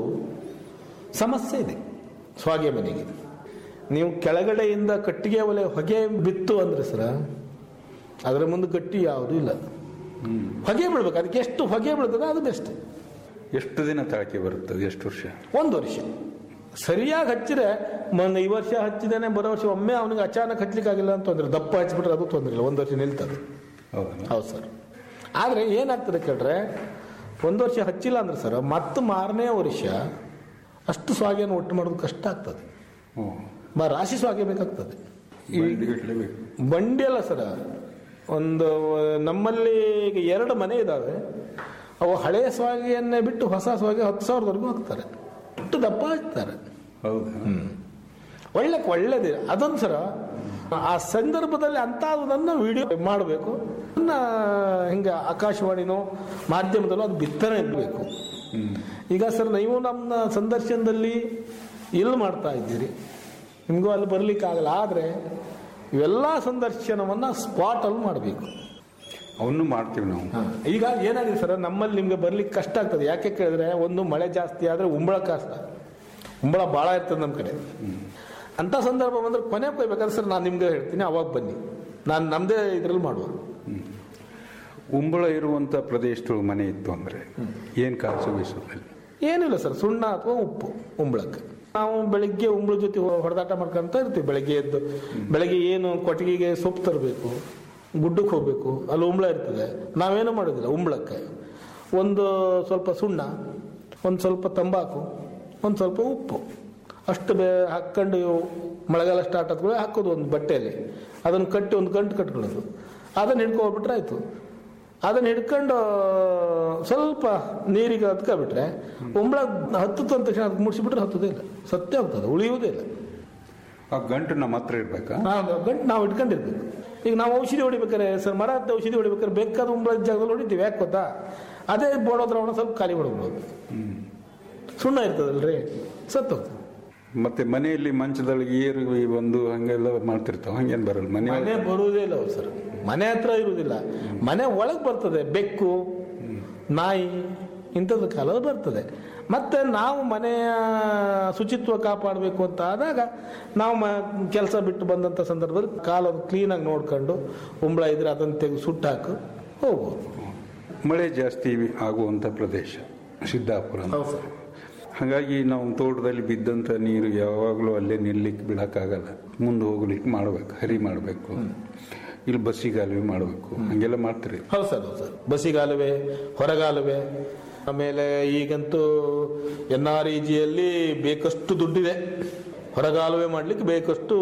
ಸಮಸ್ಯೆ ಇದೆ ಸ್ವಾಗೆ ಮನೆಗೆ ನೀವು ಕೆಳಗಡೆಯಿಂದ ಕಟ್ಟಿಗೆ ಒಲೆ ಹೊಗೆ ಬಿತ್ತು ಅಂದ್ರೆ ಸರ ಅದರ ಮುಂದೆ ಗಟ್ಟಿ ಯಾವುದೂ ಇಲ್ಲ ಹೊಗೆ ಬೀಳ್ಬೇಕು ಅದಕ್ಕೆ ಎಷ್ಟು ಹೊಗೆ ಬೀಳ್ತದೆ ಅದು ಬೆಸ್ಟ್ ಎಷ್ಟು ದಿನ ತಾಳ್ಕೆ ಬರುತ್ತದೆ ಎಷ್ಟು ವರ್ಷ ಒಂದು ವರ್ಷ ಸರಿಯಾಗಿ ಹಚ್ಚಿದ್ರೆ ಮೊನ್ನೆ ಈ ವರ್ಷ ಹಚ್ಚಿದೇನೆ ಬರೋ ವರ್ಷ ಒಮ್ಮೆ ಅವನಿಗೆ ಅಚಾನಕ್ ಹಚ್ಲಿಕ್ಕಾಗಿಲ್ಲ ಅಂತ ತೊಂದ್ರೆ ದಪ್ಪ ಹಚ್ಬಿಟ್ರೆ ಅದು ತೊಂದ್ರೆ ಇಲ್ಲ ಒಂದು ವರ್ಷ ನಿಲ್ತದೆ ಹೌದಾ ಹೌದು ಸರ್ ಆದರೆ ಏನಾಗ್ತದೆ ಕೇಳ್ರೆ ಒಂದು ವರ್ಷ ಹಚ್ಚಿಲ್ಲ ಅಂದ್ರೆ ಸರ್ ಮತ್ತೆ ಮಾರನೇ ವರ್ಷ ಅಷ್ಟು ಸ್ವಾಗೆಯನ್ನು ಒಟ್ಟು ಮಾಡೋದು ಕಷ್ಟ ಆಗ್ತದೆ ಹ್ಞೂ ಬಾ ರಾಶಿ ಸ್ವಾಗೆ ಬೇಕಾಗ್ತದೆ ಇಡ್ಲೇಬೇಕು ಬಂಡಿ ಅಲ್ಲ ಸರ ಒಂದು ನಮ್ಮಲ್ಲಿ ಈಗ ಎರಡು ಮನೆ ಇದ್ದಾವೆ ಅವು ಹಳೆಯ ಸ್ವಾಗೆಯನ್ನೇ ಬಿಟ್ಟು ಹೊಸ ಸ್ವಾಗೆ ಹತ್ತು ಸಾವಿರದವರೆಗೂ ಹಾಕ್ತಾರೆ ಅಷ್ಟು ದಪ್ಪ ಇರ್ತಾರೆ ಹೌದಾ ಒಳ್ಳೆ ಒಳ್ಳೇದು ಅದೊಂದು ಸರ ಆ ಸಂದರ್ಭದಲ್ಲಿ ಅಂಥದನ್ನು ವಿಡಿಯೋ ಮಾಡಬೇಕು ಅದನ್ನ ಹಿಂಗೆ ಆಕಾಶವಾಣಿನೋ ಮಾಧ್ಯಮದಲ್ಲೋ ಅದು ಬಿತ್ತನೆ ಇರಬೇಕು ಈಗ ಸರ್ ನೀವು ನಮ್ಮ ಸಂದರ್ಶನದಲ್ಲಿ ಇಲ್ಲಿ ಮಾಡ್ತಾ ಇದ್ದೀರಿ ನಿಮಗೂ ಅಲ್ಲಿ ಬರ್ಲಿಕ್ಕಾಗಲ್ಲ ಆದರೆ ಇವೆಲ್ಲ ಸಂದರ್ಶನವನ್ನು ಸ್ಪಾಟಲ್ಲಿ ಮಾಡಬೇಕು ಅವನ್ನು ಮಾಡ್ತೀವಿ ನಾವು ಈಗ ಏನಾಗಿದೆ ಸರ್ ನಮ್ಮಲ್ಲಿ ನಿಮ್ಗೆ ಬರ್ಲಿಕ್ಕೆ ಕಷ್ಟ ಆಗ್ತದೆ ಯಾಕೆ ಕೇಳಿದ್ರೆ ಒಂದು ಮಳೆ ಜಾಸ್ತಿ ಆದರೆ ಉಂಬಳ ಕಷ್ಟ ಉಂಬಳ ಭಾಳ ಇರ್ತದೆ ನಮ್ಮ ಕಡೆ ಅಂತ ಸಂದರ್ಭ ಬಂದ್ರೆ ಕೊನೆ ಕೊಯ್ಬೇಕಾದ್ರೆ ಸರ್ ನಾನು ನಿಮ್ಗೆ ಹೇಳ್ತೀನಿ ಅವಾಗ ಬನ್ನಿ ನಾನು ನಮ್ಮದೇ ಇದ್ರಲ್ಲಿ ಮಾಡುವ ಉಂಬಳ ಇರುವಂತ ಪ್ರದೇಶದೊಳಗೆ ಮನೆ ಇತ್ತು ಅಂದ್ರೆ ಏನ್ ಕಾಸು ಬೀಸೋದಲ್ಲಿ ಏನಿಲ್ಲ ಸರ್ ಸುಣ್ಣ ಅಥವಾ ಉಪ್ಪು ಉಂಬಳಕ್ಕೆ ನಾವು ಬೆಳಿಗ್ಗೆ ಉಂಬಳ ಜೊತೆ ಹೊ- ಹೊಡೆದಾಟ ಮಾಡ್ಕೊಂತ ಇರ್ತೀವಿ ಬೆಳಗ್ಗೆ ಎದ್ದು ಬೆಳಗ್ಗೆ ಏನು ಕೊಟ್ಟಿಗೆಗೆ ಸೊಪ್ಪು ತರಬೇಕು ಗುಡ್ಡಕ್ಕೆ ಹೋಗ್ಬೇಕು ಅಲ್ಲಿ ಉಂಬಳ ಇರ್ತದೆ ನಾವೇನು ಮಾಡೋದಿಲ್ಲ ಉಂಬಳಕ್ಕೆ ಒಂದು ಸ್ವಲ್ಪ ಸುಣ್ಣ ಒಂದು ಸ್ವಲ್ಪ ತಂಬಾಕು ಒಂದು ಸ್ವಲ್ಪ ಉಪ್ಪು ಅಷ್ಟು ಬೇ ಹಾಕ್ಕೊಂಡು ಮಳೆಗಾಲ ಸ್ಟಾರ್ಟ್ ಆದ್ಮೇಲೆ ಹಾಕೋದು ಒಂದು ಬಟ್ಟೆಯಲ್ಲಿ ಅದನ್ನು ಕಟ್ಟಿ ಒಂದು ಗಂಟು ಕಟ್ಕೊಳ್ಳೋದು ಅದನ್ನು ಹಿಡ್ಕೊಬಿಟ್ರೆ ಆಯಿತು ಅದನ್ನ ಹಿಡ್ಕೊಂಡು ಸ್ವಲ್ಪ ನೀರಿಗೆ ಹತ್ಕೊಬಿಟ್ರೆ ಉಂಬಳ ಹತ್ತುತ್ತು ಅಂದ ತಕ್ಷಣ ಅದಕ್ಕೆ ಮುಡಿಸಿಬಿಟ್ರೆ ಹತ್ತೋದೇ ಇಲ್ಲ ಸತ್ಯ ಹೋಗ್ತದೆ ಉಳಿಯುವುದೇ ಇಲ್ಲ ಆ ಗಂಟು ನಮ್ಮ ಹತ್ರ ಇರ್ಬೇಕಾ ನಾವು ಗಂಟು ನಾವು ಇಟ್ಕೊಂಡಿರ್ಬೇಕು ಈಗ ನಾವು ಔಷಧಿ ಹೊಡಿಬೇಕಾರೆ ಸರ್ ಮರ ಹತ್ತಿ ಔಷಧಿ ಹೊಡಿಬೇಕಾದ್ರೆ ಬೇಕಾದ ಉಂಬಳ ಜಾಗದಲ್ಲಿ ಹೊಡಿತೀವಿ ಯಾಕೆ ಗೊತ್ತಾ ಅದೇ ಬೋಡೋದ್ರವಣ ಸ್ವಲ್ಪ ಖಾಲಿ ಹೊಡ್ಬೋದು ಸುಣ್ಣ ಇರ್ತದಲ್ರಿ ಸತ್ತೋಗ್ತದೆ ಮತ್ತೆ ಮನೆಯಲ್ಲಿ ಮಂಚದೊಳಗೆ ಏರು ಈ ಒಂದು ಹಂಗೆಲ್ಲ ಮಾಡ್ತಿರ್ತಾವ ಹಂಗೇನ್ ಬರಲ್ಲ ಮನೆ ಮನೆ ಬರುವುದೇ ಇಲ್ಲ ಅವು ಸರ್ ಮನೆ ಹತ್ರ ಇರುವುದಿಲ್ಲ ಮನೆ ಒಳಗೆ ಬರ್ತದೆ ಬೆಕ್ಕು ನಾಯಿ ಇಂಥದ್ದು ಕಾಲ ಬರ್ತದೆ ಮತ್ತೆ ನಾವು ಮನೆಯ ಶುಚಿತ್ವ ಕಾಪಾಡಬೇಕು ಅಂತ ಆದಾಗ ನಾವು ಮ ಕೆಲಸ ಬಿಟ್ಟು ಬಂದಂಥ ಸಂದರ್ಭದಲ್ಲಿ ಕಾಲನ್ನು ಕ್ಲೀನಾಗಿ ನೋಡ್ಕೊಂಡು ಉಂಬಳ ಇದ್ರೆ ಅದನ್ನು ತೆಗೆದು ಸುಟ್ಟಾಕು ಹೋಗ್ಬೋದು ಮಳೆ ಜಾಸ್ತಿ ಆಗುವಂತ ಪ್ರದೇಶ ಸಿದ್ದಾಪುರ ಅಂತ. ಹೌದು ಸರ್ ಹಾಗಾಗಿ ನಾವು ತೋಟದಲ್ಲಿ ಬಿದ್ದಂತ ನೀರು ಯಾವಾಗಲೂ ಅಲ್ಲೇ ನಿಲ್ಲಿಕ್ಕೆ ಬಿಡಕ್ಕಾಗಲ್ಲ ಮುಂದೆ ಹೋಗ್ಲಿಕ್ಕೆ ಮಾಡ್ಬೇಕು ಹರಿ ಮಾಡಬೇಕು ಇಲ್ಲಿ ಬಸ್ಸಿಗಾಲುವೆ ಮಾಡಬೇಕು ಹಂಗೆಲ್ಲ ಮಾಡ್ತೀರಿ ಹೌದು ಸರ್ ಹೌದು ಸರ್ ಬಸ್ಸಿಗಾಲುವೆ ಹೊರಗಾಲುವೆ ಆಮೇಲೆ ಈಗಂತೂ ಎನ್ ಆರ್ ಇ ಜಿಯಲ್ಲಿ ಬೇಕಷ್ಟು ದುಡ್ಡಿದೆ ಹೊರಗಾಲುವೆ ಮಾಡಲಿಕ್ಕೆ ಬೇಕಷ್ಟು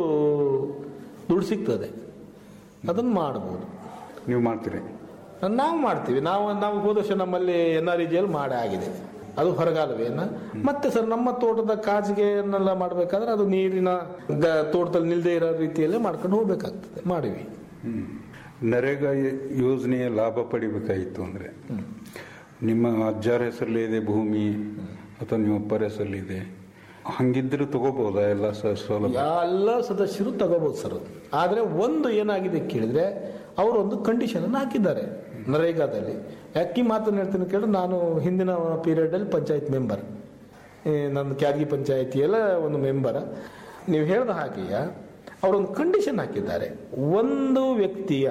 ದುಡ್ಡು ಸಿಗ್ತದೆ ಅದನ್ನು ಮಾಡ್ಬೋದು ನೀವು ಮಾಡ್ತೀರಿ ನಾವು ಮಾಡ್ತೀವಿ ನಾವು ನಾವು ಹೋದ ವರ್ಷ ನಮ್ಮಲ್ಲಿ ಎನ್ ಆರ್ ಇ ಜಿಯಲ್ಲಿ ಮಾಡೇ ಆಗಿದೆ ಅದು ಹೊರಗಾಲುವೆಯನ್ನ ಮತ್ತೆ ಸರ್ ನಮ್ಮ ತೋಟದ ಕಾಜಿಗೆಯನ್ನೆಲ್ಲ ಮಾಡಬೇಕಾದ್ರೆ ಅದು ನೀರಿನ ಗ- ತೋಟದಲ್ಲಿ ನಿಲ್ಲದೆ ಇರೋ ರೀತಿಯಲ್ಲೇ ಮಾಡ್ಕೊಂಡು ಹೋಗ್ಬೇಕಾಗ್ತದೆ ಮಾಡಿವಿ ನರೇಗಾ ಯೋಜನೆಯ ಲಾಭ ಪಡಿಬೇಕಾಗಿತ್ತು ಅಂದ್ರೆ ನಿಮ್ಮ ಅಜ್ಜಾರ ಹೆಸರಲ್ಲಿ ಇದೆ ಭೂಮಿ ಅಥವಾ ನಿಮ್ಮ ಅಪ್ಪರ ಹೆಸರಲ್ಲಿ ಇದೆ ಹಂಗಿದ್ರೆ ತಗೋಬಹುದಾ ಎಲ್ಲ ಸ- ಸೌಲಭ್ಯ ಎಲ್ಲ ಸದಸ್ಯರು ತಗೋಬಹುದು ಸರ್ ಆದರೆ ಒಂದು ಏನಾಗಿದೆ ಕೇಳಿದ್ರೆ ಅವರೊಂದು ಕಂಡೀಷನ್ ಅನ್ನು ಹಾಕಿದ್ದಾರೆ ನರೇಗಾದಲ್ಲಿ ಯಾಕೆ ಈ ಮಾತನ್ನು ಹೇಳ್ತೀನಿ ಕೇಳಿದ್ರೆ ನಾನು ಹಿಂದಿನ ಪೀರಿಯಡ್ ಅಲ್ಲಿ ಪಂಚಾಯತ್ ಮೆಂಬರ್ ನನ್ನ ಕ್ಯಾದಗಿ ಪಂಚಾಯತಿಯಲ್ಲ ಒಂದು ಮೆಂಬರ್ ನೀವು ಹೇಳಿದ ಹಾಗೆಯ ಅವರೊಂದು ಕಂಡೀಷನ್ ಹಾಕಿದ್ದಾರೆ ಒಂದು ವ್ಯಕ್ತಿಯ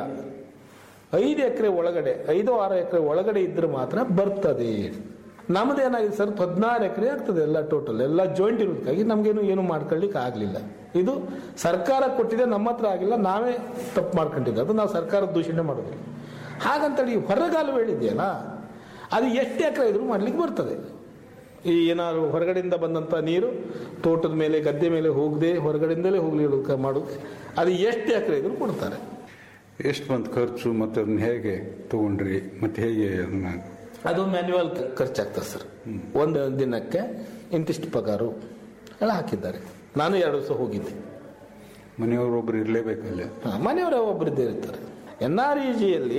ಐದು ಎಕರೆ ಒಳಗಡೆ ಐದು ಆರು ಎಕರೆ ಒಳಗಡೆ ಇದ್ರೆ ಮಾತ್ರ ಬರ್ತದೆ ನಮ್ದೇನಾಗಿದೆ ಸರ್ ಹದಿನಾರು ಎಕರೆ ಆಗ್ತದೆ ಎಲ್ಲ ಟೋಟಲ್ ಎಲ್ಲ ಜಾಯಿಂಟ್ ಇರೋದಕ್ಕಾಗಿ ನಮಗೇನು ಏನು ಮಾಡ್ಕೊಳ್ಳಿಕ್ಕೆ ಆಗಲಿಲ್ಲ ಇದು ಸರ್ಕಾರ ಕೊಟ್ಟಿದೆ ನಮ್ಮ ಹತ್ರ ಆಗಿಲ್ಲ ನಾವೇ ತಪ್ಪು ಮಾಡ್ಕೊಂಡಿದ್ದೆ ಅದು ನಾವು ಸರ್ಕಾರದ ದೂಷಣೆ ಮಾಡೋದಿಲ್ಲ ಹಾಗಂತೇಳಿ ಹೊರಗಾಲು ಹೇಳಿದೆಯಲ್ಲ ಅದು ಎಷ್ಟು ಎಕರೆ ಇದ್ರೂ ಮಾಡ್ಲಿಕ್ಕೆ ಬರ್ತದೆ ಈ ಏನಾದ್ರು ಹೊರಗಡೆಯಿಂದ ಬಂದಂಥ ನೀರು ತೋಟದ ಮೇಲೆ ಗದ್ದೆ ಮೇಲೆ ಹೋಗದೆ ಹೊರಗಡೆಯಿಂದಲೇ ಹೋಗ್ಲಿ ಮಾಡೋಕೆ ಅದು ಎಷ್ಟು ಎಕರೆ ಇದ್ರೂ ಕೊಡ್ತಾರೆ ಎಷ್ಟು ಬಂತು ಖರ್ಚು ಮತ್ತೆ ಅದನ್ನ ಹೇಗೆ ತಗೊಂಡ್ರಿ ಮತ್ತೆ ಹೇಗೆ ಅದನ್ನ ಅದು ಮ್ಯಾನ್ಯುವಲ್ ಖರ್ಚಾಗ್ತದೆ ಸರ್ ಒಂದು ದಿನಕ್ಕೆ ಇಂತಿಷ್ಟು ಪಗಾರು ಎಲ್ಲ ಹಾಕಿದ್ದಾರೆ ನಾನು ಎರಡು ದಿವಸ ಹೋಗಿದ್ದೆ ಮನೆಯವರೊಬ್ರು ಇರಲೇಬೇಕಲ್ಲ ಹಾ, ಮನೆಯವರೇ ಒಬ್ಬರಿದ್ದೇ ಇರ್ತಾರೆ ಎನ್ ಆರ್ ಇ ಜಿಯಲ್ಲಿ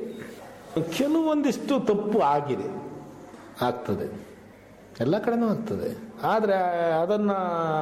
ಕೆಲವೊಂದಿಷ್ಟು ತಪ್ಪು ಆಗಿದೆ ಆಗ್ತದೆ ಎಲ್ಲ ಕಡೆನೂ ಆಗ್ತದೆ ಆದರೆ ಅದನ್ನು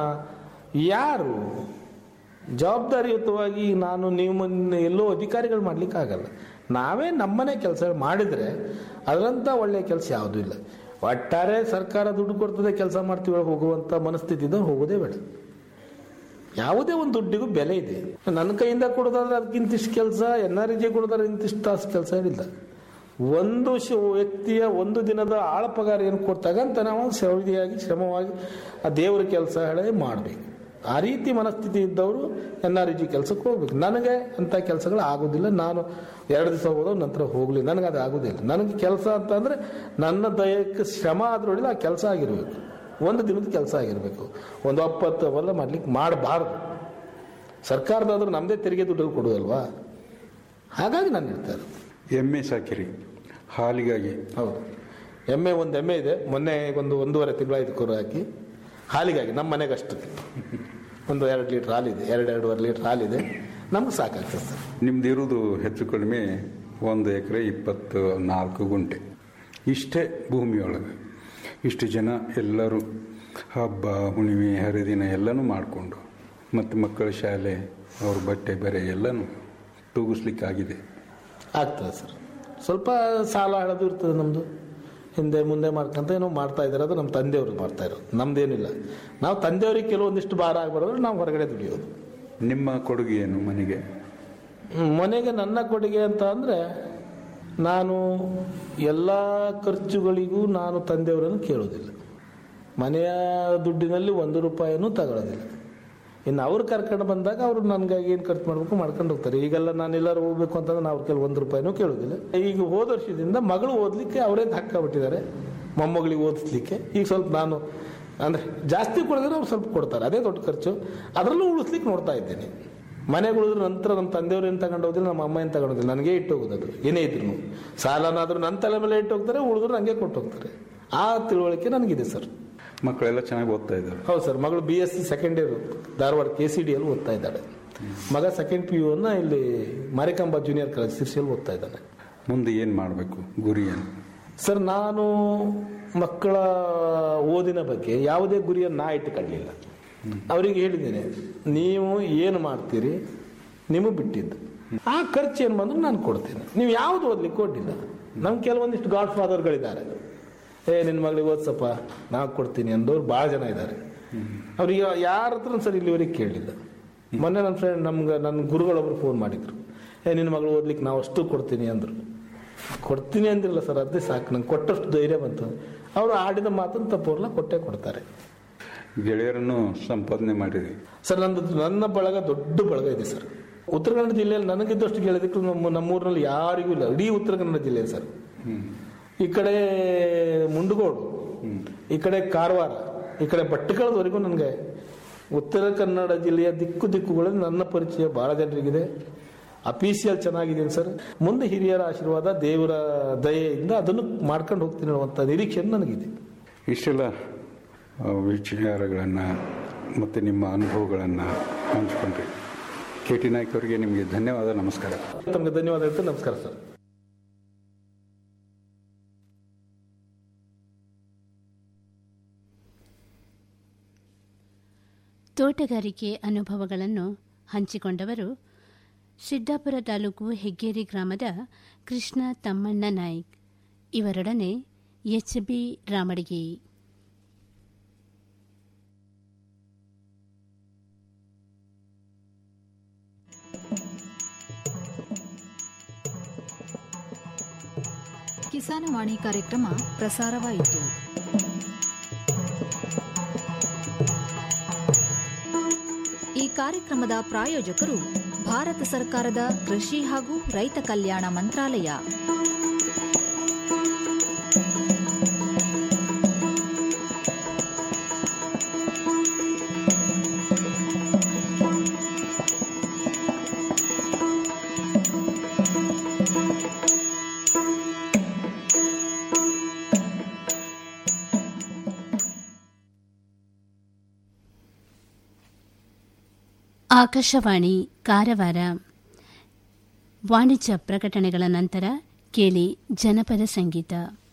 ಯಾರು ಜವಾಬ್ದಾರಿಯುತವಾಗಿ ನಾನು ನೀವು ಮೊನ್ನೆ ಎಲ್ಲೋ ಅಧಿಕಾರಿಗಳು ಮಾಡ್ಲಿಕ್ಕೆ ಆಗಲ್ಲ ನಾವೇ ನಮ್ಮನೆ ಕೆಲಸ ಮಾಡಿದರೆ ಅದರಂಥ ಒಳ್ಳೆಯ ಕೆಲಸ ಯಾವುದೂ ಇಲ್ಲ ಒಟ್ಟಾರೆ ಸರ್ಕಾರ ದುಡ್ಡು ಕೊಡ್ತದೆ ಕೆಲಸ ಮಾಡ್ತೀವಿ ಹೋಗುವಂಥ ಮನಸ್ಥಿತಿಯಿಂದ ಹೋಗೋದೇ ಬೇಡ ಯಾವುದೇ ಒಂದು ದುಡ್ಡಿಗೂ ಬೆಲೆ ಇದೆ ನನ್ನ ಕೈಯಿಂದ ಕೊಡೋದಾದ್ರೆ ಅದಕ್ಕಿಂತಿಷ್ಟು ಕೆಲಸ ಎನ್ ಆರ್ ಜಿ ಕೊಡೋದಾದ್ರೆ ಇಂತಿಷ್ಟು ತಾಸು ಕೆಲಸ ಏನಿಲ್ಲ ಒಂದು ಶ- ವ್ಯಕ್ತಿಯ ಒಂದು ದಿನದ ಆಳ ಪಗಾರ ಏನು ಕೊಡ್ತಾಗಂತ ನಾವು ಸೌದಿಯಾಗಿ ಶ್ರಮವಾಗಿ ಆ ದೇವರ ಕೆಲಸ ಹೇಳಿ ಮಾಡಬೇಕು ಆ ರೀತಿ ಮನಸ್ಥಿತಿ ಇದ್ದವರು ಎನ್ ಆರ್ ಜಿ ಕೆಲಸಕ್ಕೆ ಹೋಗ್ಬೇಕು ನನಗೆ ಅಂಥ ಕೆಲಸಗಳು ಆಗೋದಿಲ್ಲ ನಾನು ಎರಡು ದಿವಸ ಹೋದೋ ನಂತರ ಹೋಗಲಿ ನನಗೆ ಅದು ಆಗೋದಿಲ್ಲ ನನಗೆ ಕೆಲಸ ಅಂತಂದರೆ ನನ್ನ ದಯಕ್ಕೆ ಶ್ರಮ ಆದ್ರೊಳಗೆ ಆ ಕೆಲಸ ಆಗಿರಬೇಕು ಒಂದು ದಿನದ ಕೆಲಸ ಆಗಿರಬೇಕು ಒಂದು ಒಪ್ಪತ್ತು ಅವೆಲ್ಲ ಮಾಡ್ಲಿಕ್ಕೆ ಮಾಡಬಾರ್ದು ಸರ್ಕಾರದಾದ್ರೂ ನಮ್ಮದೇ ತೆರಿಗೆ ದುಡ್ಡಲ್ಲಿ ಕೊಡೋದಲ್ವಾ ಹಾಗಾಗಿ ನಾನು ಹೇಳ್ತಾ ಇರೋದು ಎಮ್ಮೆ ಸಾಕಿರಿ ಹಾಲಿಗಾಗಿ ಹೌದು ಎಮ್ಮೆ ಒಂದು ಎಮ್ಮೆ ಇದೆ ಮೊನ್ನೆ ಒಂದು ಒಂದೂವರೆ ತಿಂಗಳಾಯ್ತು ಕರು ಹಾಕಿ ಹಾಲಿಗಾಗಿ ನಮ್ಮ ಮನೆಗೆ ಅಷ್ಟಕ್ಕೆ ಒಂದು ಎರಡು ಲೀಟ್ರ್ ಹಾಲಿದೆ ಎರಡು ಎರಡೂವರೆ ಲೀಟ್ರ್ ಹಾಲಿದೆ ನಮ್ಗೆ ಸಾಕಾಗ್ತದೆ ಸರ್ ನಿಮ್ದು ಇರೋದು ಹೆಚ್ಚು ಕಡಿಮೆ ಒಂದು ಎಕರೆ ಇಪ್ಪತ್ತು ನಾಲ್ಕು ಗುಂಟೆ ಇಷ್ಟೇ ಭೂಮಿಯೊಳಗೆ ಇಷ್ಟು ಜನ ಎಲ್ಲರೂ ಹಬ್ಬ ಹುಣ್ಣಿಮೆ ಹರಿದಿನ ಎಲ್ಲನೂ ಮಾಡಿಕೊಂಡು ಮತ್ತು ಮಕ್ಕಳ ಶಾಲೆ ಅವ್ರ ಬಟ್ಟೆ ಬೆರೆ ಎಲ್ಲನೂ ತೂಗಿಸ್ಲಿಕ್ಕಾಗಿದೆ ಆಗ್ತದೆ ಸರ್ ಸ್ವಲ್ಪ ಸಾಲ ಹಳದು ಇರ್ತದೆ ನಮ್ಮದು ಹಿಂದೆ ಮುಂದೆ ಮಾಡ್ಕೊಂತ ಏನೋ ಮಾಡ್ತಾ ಇದ್ದಾರೆ ಅದು ನಮ್ಮ ತಂದೆಯವರು ಮಾಡ್ತಾ ಇರೋದು ನಮ್ದೇನಿಲ್ಲ ನಾವು ತಂದೆಯವ್ರಿಗೆ ಕೆಲವೊಂದಿಷ್ಟು ಭಾರ ಆಗ್ಬಾರ್ದು ನಾವು ಹೊರಗಡೆ ದುಡಿಯೋದು ನಿಮ್ಮ ಕೊಡುಗೆ ಏನು ಮನೆಗೆ ಹ್ಮ್, ಮನೆಗೆ ನನ್ನ ಕೊಡುಗೆ ಅಂತ ಅಂದರೆ ನಾನು ಎಲ್ಲ ಖರ್ಚುಗಳಿಗೂ ನಾನು ತಂದೆಯವರನ್ನು ಕೇಳೋದಿಲ್ಲ ಮನೆಯ ದುಡ್ಡಿನಲ್ಲಿ ಒಂದು ರೂಪಾಯಿನೂ ತಗೊಳ್ಳೋದಿಲ್ಲ ಇನ್ನು ಅವ್ರು ಕರ್ಕೊಂಡು ಬಂದಾಗ ಅವರು ನನಗಾಗಿ ಏನು ಖರ್ಚು ಮಾಡಬೇಕು ಮಾಡ್ಕೊಂಡು ಹೋಗ್ತಾರೆ ಈಗೆಲ್ಲ ನಾನು ಎಲ್ಲರೂ ಹೋಗ್ಬೇಕು ಅಂತಂದ್ರೆ ನಾವು ಕೆಲವು ಒಂದು ರೂಪಾಯಿನೂ ಕೇಳೋದಿಲ್ಲ ಈಗ ಹೋದ ವರ್ಷದಿಂದ ಮಗಳು ಓದಲಿಕ್ಕೆ ಅವರೇ ಹಾಕ್ಕೊಬಿಟ್ಟಿದ್ದಾರೆ ಮೊಮ್ಮಗಳಿಗೆ ಓದಿಸ್ಲಿಕ್ಕೆ ಈಗ ಸ್ವಲ್ಪ ನಾನು ಅಂದರೆ ಜಾಸ್ತಿ ಕೊಡಿದ್ರೆ ಅವ್ರು ಸ್ವಲ್ಪ ಕೊಡ್ತಾರೆ ಅದೇ ದೊಡ್ಡ ಖರ್ಚು ಅದರಲ್ಲೂ ಉಳಿಸ್ಲಿಕ್ಕೆ ನೋಡ್ತಾ ಇದ್ದೇನೆ ಮನೆಗೆ ಉಳಿದ್ರೆ ನಂತರ ನಮ್ಮ ತಂದೆಯವ್ರು ಏನು ತಗೊಂಡು ಹೋದಿಲ್ಲ ನಮ್ಮ ಅಮ್ಮ ಏನು ತಗೊಂಡು ಹೋದಿಲ್ಲ ನನಗೆ ಇಟ್ಟು ಹೋಗೋದು ಅದು ಏನೇ ಇದ್ರು ಸಾಲನಾದರೂ ನನ್ನ ತಲೆ ಮೇಲೆ ಇಟ್ಟು ಹೋಗ್ತಾರೆ ಉಳಿದ್ರು ನನಗೆ ಕೊಟ್ಟು ಹೋಗ್ತಾರೆ ಆ ತಿಳುವಳಿಕೆ ನನಗಿದೆ ಸರ್ ಮಕ್ಕಳೆಲ್ಲ ಚೆನ್ನಾಗಿ ಓದ್ತಾ ಇದ್ದಾರೆ ಹೌದು ಸರ್ ಮಗಳು B S C second year Dharwad K C D ಅಲ್ಲಿ ಓದ್ತಾ ಇದ್ದಾಳೆ ಮಗ ಸೆಕೆಂಡ್ ಪಿ ಯು ಅನ್ನ ಇಲ್ಲಿ ಮಾರಿಕಾಂಬ ಜೂನಿಯರ್ ಕಾಲೇಜ್ ಸಿರ್ಸಿಯಲ್ಲಿ ಓದ್ತಾ ಇದ್ದಾನೆ ಮುಂದೆ ಏನು ಮಾಡಬೇಕು ಗುರಿ ಏನು ಸರ್ ನಾನು ಮಕ್ಕಳ ಓದಿನ ಬಗ್ಗೆ ಯಾವುದೇ ಗುರಿಯನ್ನು ನಾ ಇಟ್ಟುಕೊಳ್ಳಿಲ್ಲ ಅವರಿಗೆ ಹೇಳಿದ್ದೇನೆ ನೀವು ಏನು ಮಾಡ್ತೀರಿ ನಿಮಗೆ ಬಿಟ್ಟಿದ್ದು ಆ ಖರ್ಚು ಏನು ಬಂದ್ರು ನಾನು ಕೊಡ್ತೇನೆ ನೀವು ಯಾವುದು ಓದ್ಲಿಕ್ಕೆ ಕೊಟ್ಟಿಲ್ಲ ನಮ್ಗೆ ಕೆಲವೊಂದಿಷ್ಟು ಗಾಡ್ ಫಾದರ್ಗಳಿದ್ದಾರೆ ಏ ನಿನ್ನ ಮಗಳಿಗೆ ಓದ್ಸಪ್ಪ ನಾವು ಕೊಡ್ತೀನಿ ಅಂದವ್ರು ಭಾಳ ಜನ ಇದ್ದಾರೆ ಅವ್ರಿಗೆ ಯಾರ ಹತ್ರ ಸರ್ ಇಲ್ಲಿವರೆಗೆ ಕೇಳಲಿಲ್ಲ ಮೊನ್ನೆ ನನ್ನ ಫ್ರೆಂಡ್ ನಮ್ಗೆ ನನ್ನ ಗುರುಗಳೊಬ್ರು ಫೋನ್ ಮಾಡಿದ್ರು ಏ ನಿನ್ನ ಮಗಳು ಓದ್ಲಿಕ್ಕೆ ನಾವು ಅಷ್ಟು ಕೊಡ್ತೀನಿ ಅಂದರು ಕೊಡ್ತೀನಿ ಅಂದಿರಲ್ಲ ಸರ್ ಅದೇ ಸಾಕು ನಂಗೆ ಕೊಟ್ಟಷ್ಟು ಧೈರ್ಯ ಬಂತು ಅವರು ಆಡಿದ ಮಾತನ್ನು ತಪ್ಪೋರ್ಲ ಕೊಟ್ಟೇ ಕೊಡ್ತಾರೆ ಗೆಳೆಯರನ್ನು ಸಂಪಾದನೆ ಮಾಡಿರಿ ಸರ್ ನಂದು ನನ್ನ ಬಳಗ ದೊಡ್ಡ ಬಳಗ ಇದೆ ಸರ್ ಉತ್ತರ ಕನ್ನಡ ಜಿಲ್ಲೆಯಲ್ಲಿ ನನಗಿದ್ದಷ್ಟು ಗೆಳೆದಿಕ್ಕೂ ನಮ್ಮ ನಮ್ಮೂರಿನಲ್ಲಿ ಯಾರಿಗೂ ಇಲ್ಲ ಇಡೀ ಉತ್ತರ ಕನ್ನಡ ಜಿಲ್ಲೆ ಸರ್ ಈ ಕಡೆ ಮುಂಡಗೋಡು ಈ ಕಡೆ ಕಾರವಾರ ಈ ಕಡೆ ಭಟ್ಕಳದವರೆಗೂ ನನಗೆ ಉತ್ತರ ಕನ್ನಡ ಜಿಲ್ಲೆಯ ದಿಕ್ಕು ದಿಕ್ಕುಗಳಲ್ಲಿ ನನ್ನ ಪರಿಚಯ ಬಹಳ ಜನರಿಗಿದೆ ಅಫೀಸಿಯಲ್ ಚೆನ್ನಾಗಿದ್ದೀನಿ ಸರ್ ಮುಂದೆ ಹಿರಿಯರ ಆಶೀರ್ವಾದ ದೇವರ ದಯೆಯಿಂದ ಅದನ್ನು ಮಾಡ್ಕೊಂಡು ಹೋಗ್ತೀನಿ ಅನ್ನುವಂಥ ನಿರೀಕ್ಷೆ ನನಗಿದೆ ಇಷ್ಟೆಲ್ಲ ಆ, ವಿಚಾರಗಳನ್ನು ಮತ್ತು ನಿಮ್ಮ ಅನುಭವಗಳನ್ನು ಹಂಚ್ಕೊಂಡ್ರಿ ಕೆ ಟಿ ನಾಯ್ಕ ಅವರಿಗೆ ನಿಮಗೆ ಧನ್ಯವಾದ ನಮಸ್ಕಾರ ತಮಗೆ ಧನ್ಯವಾದ ಹೇಳ್ತೀನಿ ನಮಸ್ಕಾರ ಸರ್ ತೋಟಗಾರಿಕೆ ಅನುಭವಗಳನ್ನು ಹಂಚಿಕೊಂಡವರು ಸಿದ್ದಾಪುರ ತಾಲೂಕು ಹೆಗ್ಗೇರಿ ಗ್ರಾಮದ ಕೃಷ್ಣ ತಮ್ಮಣ್ಣ ನಾಯ್ಕ್ ಇವರೊಡನೆ ಎಚ್ ಬಿ ರಾಮಡಿಗೆ ಕಿಸಾನವಾಣಿ ಕಾರ್ಯಕ್ರಮ ಪ್ರಸಾರವಾಯಿತು ಈ ಕಾರ್ಯಕ್ರಮದ ಪ್ರಾಯೋಜಕರು ಭಾರತ ಸರ್ಕಾರದ ಕೃಷಿ ಹಾಗೂ ರೈತ ಕಲ್ಯಾಣ ಮಂತ್ರಾಲಯ ಆಕಾಶವಾಣಿ ಕಾರವಾರ ವಾಣಿಜ್ಯ ಪ್ರಕಟಣೆಗಳ ನಂತರ ಕೇಳಿ ಜನಪದ ಸಂಗೀತ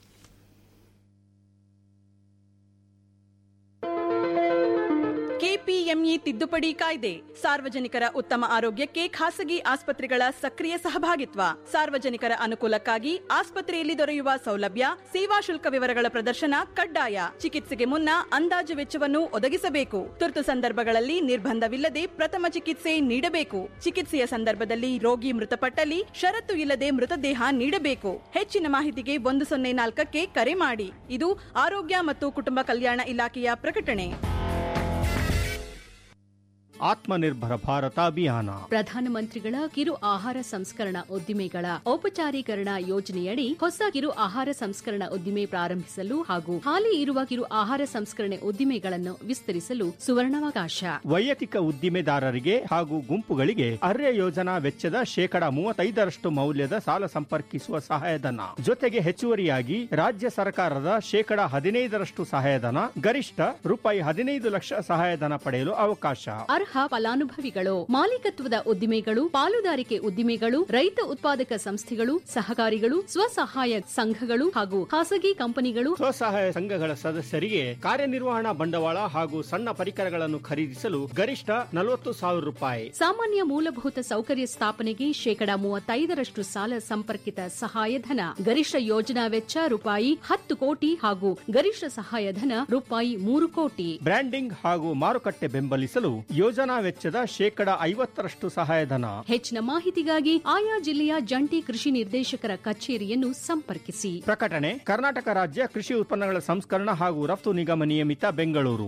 ಕೆಪಿಎಂಇ ತಿದ್ದುಪಡಿ ಕಾಯ್ದೆ ಸಾರ್ವಜನಿಕರ ಉತ್ತಮ ಆರೋಗ್ಯಕ್ಕೆ ಖಾಸಗಿ ಆಸ್ಪತ್ರೆಗಳ ಸಕ್ರಿಯ ಸಹಭಾಗಿತ್ವ ಸಾರ್ವಜನಿಕರ ಅನುಕೂಲಕ್ಕಾಗಿ ಆಸ್ಪತ್ರೆಯಲ್ಲಿ ದೊರೆಯುವ ಸೌಲಭ್ಯ ಸೇವಾ ಶುಲ್ಕ ವಿವರಗಳ ಪ್ರದರ್ಶನ ಕಡ್ಡಾಯ ಚಿಕಿತ್ಸೆಗೆ ಮುನ್ನ ಅಂದಾಜು ವೆಚ್ಚವನ್ನು ಒದಗಿಸಬೇಕು ತುರ್ತು ಸಂದರ್ಭಗಳಲ್ಲಿ ನಿರ್ಬಂಧವಿಲ್ಲದೆ ಪ್ರಥಮ ಚಿಕಿತ್ಸೆ ನೀಡಬೇಕು ಚಿಕಿತ್ಸೆಯ ಸಂದರ್ಭದಲ್ಲಿ ರೋಗಿ ಮೃತಪಟ್ಟಲ್ಲಿ ಷರತ್ತು ಇಲ್ಲದೆ ಮೃತದೇಹ ನೀಡಬೇಕು ಹೆಚ್ಚಿನ ಮಾಹಿತಿಗೆ ಒಂದು ಸೊನ್ನೆ ನಾಲ್ಕಕ್ಕೆ ಕರೆ ಮಾಡಿ ಇದು ಆರೋಗ್ಯ ಮತ್ತು ಕುಟುಂಬ ಕಲ್ಯಾಣ ಇಲಾಖೆಯ ಪ್ರಕಟಣೆ ಆತ್ಮನಿರ್ಭರ ಭಾರತ ಅಭಿಯಾನ ಪ್ರಧಾನಮಂತ್ರಿಗಳ ಕಿರು ಆಹಾರ ಸಂಸ್ಕರಣಾ ಉದ್ದಿಮೆಗಳ ಔಪಚಾರೀಕರಣ ಯೋಜನೆಯಡಿ ಹೊಸ ಕಿರು ಆಹಾರ ಸಂಸ್ಕರಣಾ ಉದ್ದಿಮೆ ಪ್ರಾರಂಭಿಸಲು ಹಾಗೂ ಹಾಲಿ ಇರುವ ಕಿರು ಆಹಾರ ಸಂಸ್ಕರಣೆ ಉದ್ದಿಮೆಗಳನ್ನು ವಿಸ್ತರಿಸಲು ಸುವರ್ಣಾವಕಾಶ ವೈಯಕ್ತಿಕ ಉದ್ದಿಮೆದಾರರಿಗೆ ಹಾಗೂ ಗುಂಪುಗಳಿಗೆ ಅರ್ಯ ಯೋಜನಾ ವೆಚ್ಚದ ಶೇಕಡ ಮೂವತ್ತೈದರಷ್ಟು ಮೌಲ್ಯದ ಸಾಲ ಸಂಪರ್ಕಿಸುವ ಸಹಾಯಧನ ಜೊತೆಗೆ ಹೆಚ್ಚುವರಿಯಾಗಿ ರಾಜ್ಯ ಸರ್ಕಾರದ ಶೇಕಡ ಹದಿನೈದರಷ್ಟು ಸಹಾಯಧನ ಗರಿಷ್ಠ ರೂಪಾಯಿ ಹದಿನೈದು ಲಕ್ಷ ಸಹಾಯಧನ ಪಡೆಯಲು ಅವಕಾಶ ಅರ್ಹ ಫಲಾನುಭವಿಗಳು ಮಾಲೀಕತ್ವದ ಉದ್ದಿಮೆಗಳು ಪಾಲುದಾರಿಕೆ ಉದ್ದಿಮೆಗಳು ರೈತ ಉತ್ಪಾದಕ ಸಂಸ್ಥೆಗಳು ಸಹಕಾರಿಗಳು ಸ್ವಸಹಾಯ ಸಂಘಗಳು ಹಾಗೂ ಖಾಸಗಿ ಕಂಪನಿಗಳು ಸ್ವಸಹಾಯ ಸಂಘಗಳ ಸದಸ್ಯರಿಗೆ ಕಾರ್ಯನಿರ್ವಹಣಾ ಬಂಡವಾಳ ಹಾಗೂ ಸಣ್ಣ ಪರಿಕರಗಳನ್ನು ಖರೀದಿಸಲು ಗರಿಷ್ಠ ನಲವತ್ತು ಸಾವಿರ ರೂಪಾಯಿ ಸಾಮಾನ್ಯ ಮೂಲಭೂತ ಸೌಕರ್ಯ ಸ್ಥಾಪನೆಗೆ ಶೇಕಡಾ ಮೂವತ್ತೈದರಷ್ಟು ಸಾಲ ಸಂಪರ್ಕಿತ ಸಹಾಯಧನ ಗರಿಷ್ಠ ಯೋಜನಾ ವೆಚ್ಚ ರೂಪಾಯಿ ಹತ್ತು ಕೋಟಿ ಹಾಗೂ ಗರಿಷ್ಠ ಸಹಾಯಧನ ರೂಪಾಯಿ ಮೂರು ಕೋಟಿ ಬ್ರ್ಯಾಂಡಿಂಗ್ ಹಾಗೂ ಮಾರುಕಟ್ಟೆ ಬೆಂಬಲಿಸಲು ಯೋಜನಾ ವೆಚ್ಚದ ಶೇಕಡ ಐವತ್ತರಷ್ಟು ಸಹಾಯಧನ ಹೆಚ್ಚಿನ ಮಾಹಿತಿಗಾಗಿ ಆಯಾ ಜಿಲ್ಲೆಯ ಜಂಟಿ ಕೃಷಿ ನಿರ್ದೇಶಕರ ಕಚೇರಿಯನ್ನು ಸಂಪರ್ಕಿಸಿ ಪ್ರಕಟಣೆ ಕರ್ನಾಟಕ ರಾಜ್ಯ ಕೃಷಿ ಉತ್ಪನ್ನಗಳ ಸಂಸ್ಕರಣ ಹಾಗೂ ರಫ್ತು ನಿಗಮ ನಿಯಮಿತ ಬೆಂಗಳೂರು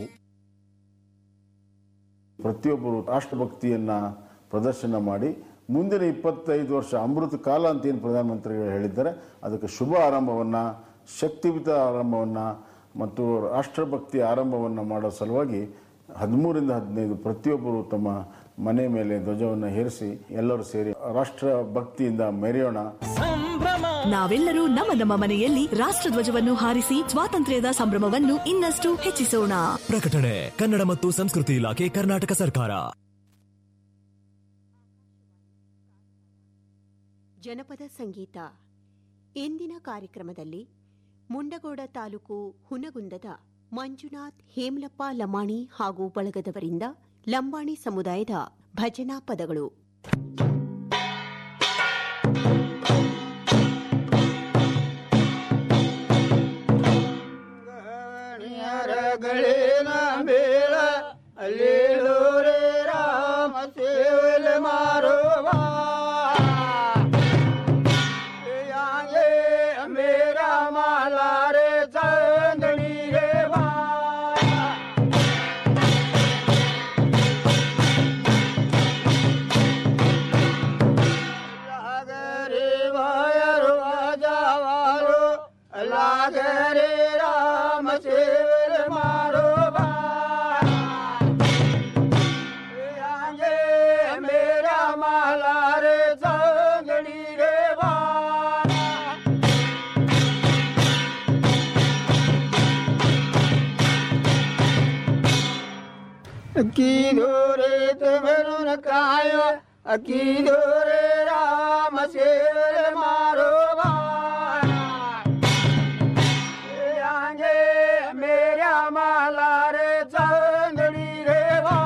ಪ್ರತಿಯೊಬ್ಬರು ರಾಷ್ಟ್ರಭಕ್ತಿಯನ್ನ ಪ್ರದರ್ಶನ ಮಾಡಿ ಮುಂದಿನ ಇಪ್ಪತ್ತೈದು ವರ್ಷ ಅಮೃತ ಕಾಲ ಅಂತ ಏನು ಪ್ರಧಾನಮಂತ್ರಿಗಳು ಹೇಳಿದ್ದಾರೆ ಅದಕ್ಕೆ ಶುಭ ಆರಂಭವನ್ನ ಶಕ್ತಿಯುತ ಆರಂಭವನ್ನ ಮತ್ತು ರಾಷ್ಟ್ರಭಕ್ತಿ ಆರಂಭವನ್ನ ಮಾಡೋ ಸಲುವಾಗಿ ಹದಿಮೂರಿಂದ ಹದಿನೈದು ಪ್ರತಿಯೊಬ್ಬರು ತಮ್ಮ ಮನೆ ಮೇಲೆ ಧ್ವಜವನ್ನು ಹೇರಿಸಿ ಎಲ್ಲರೂ ಸೇರಿ ರಾಷ್ಟ್ರ ಭಕ್ತಿಯಿಂದ ಮೆರೆಯೋಣ ನಾವೆಲ್ಲರೂ ನಮ್ಮ ನಮ್ಮ ಮನೆಯಲ್ಲಿ ರಾಷ್ಟ್ರಧ್ವಜವನ್ನು ಹಾರಿಸಿ ಸ್ವಾತಂತ್ರ್ಯದ ಸಂಭ್ರಮವನ್ನು ಇನ್ನಷ್ಟು ಹೆಚ್ಚಿಸೋಣ ಪ್ರಕಟಣೆ ಕನ್ನಡ ಮತ್ತು ಸಂಸ್ಕೃತಿ ಇಲಾಖೆ ಕರ್ನಾಟಕ ಸರ್ಕಾರ ಜನಪದ ಸಂಗೀತ ಇಂದಿನ ಕಾರ್ಯಕ್ರಮದಲ್ಲಿ ಮುಂಡಗೋಡ ತಾಲೂಕು ಹುನಗುಂದದ ಮಂಜುನಾಥ್ ಹೇಮಲಪ್ಪ ಲಮಾಣಿ ಹಾಗೂ ಬಳಗದವರಿಂದ ಲಂಬಾಣಿ ಸಮುದಾಯದ ಭಜನಾ ಪದಗಳು ಗಳಿನ ಬೇಳ ಅಲ್ಲೇಳು ರೇ ರಾಮ ಸೇವಲ ಮಾರುವ ಯಾಂಗೆ ಮೇರಾ ಮಾಲಾ ರೇ ಚಂದಣಿ ರೇ ಬಾ ಲಾಗರೆ ವಾಯರು ವಾಜಾವಾರು ಲಾಗರೆ ರಾಮ ಸೇವಲ ಮಾರೋ ಬಾ ಯಾಂಗೆ ಮೇರಾ ಮಾಲಾ ರೇ ಚಂದಣಿ ರೇ ಬಾ ಅಕ್ಕಿದೋ ರೇ ತವರು ನ ಕಾಯೋ ಅಕ್ಕಿದೋ ರೇ ರಾಮ ಸೇವಲ ಮಾರೋ ಬಾ ಯಾಂಗೆ ಮೇರಾ ಮಾಲಾ ರೇ ಚಂದಣಿ ರೇ ಬಾ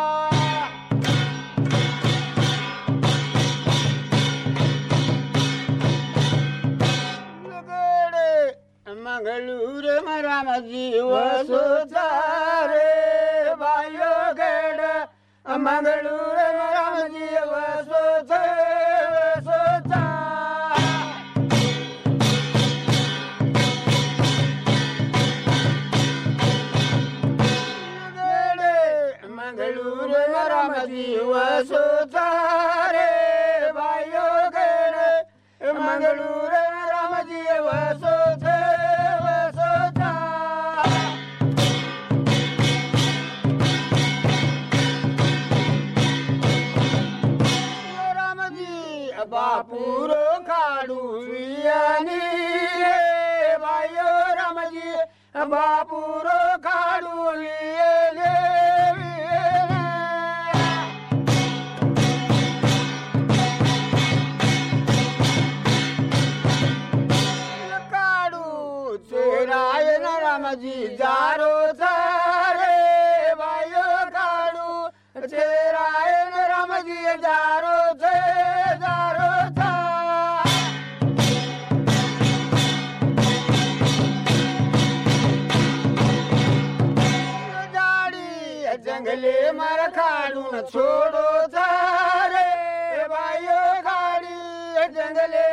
ಲಗಡೆ ಮಂಗಳೂರು ಮರಾಮ ಜೀವ ಸುತಾರೆ ಬಾಯೋ ಗಡ ಮಂಗಳೂರು ಮರಾಮ ಜೀವ ಸುತ ಸುತ ಮಂಗಳೂರು ಮರಾಮ ಜೀವ ಸುತಾರೆ ಬಾಯೋ ಗಡ ಮಂಗಳೂರು ರಾಮ ಜೀವ ಸುತ ಸುತ ರಾಮಜಿ ಬಾಪೂರೋ ಕಾಡು ವಿಯಾನಿ ರೇ ಬಾಯೋ ರಾಮಜಿ ಬಾಪೂರೋ ಕಾಡು ವಿಯಲೇ ಕಾಡು ಚೇರಾಯನ ರಾಮಜಿ ಜಾರೋ ಸಾರೆ ಬಾಯೋ ಕಾಡು ಚೇರಾಯನ ರಾಮಜಿ ಜಾರೋ ಛೇ ಜಾರೋ ಛಾ जाड़ी जंगले मर खाड़ू न छोड़ो सारे भाइयों गाड़ी जंगले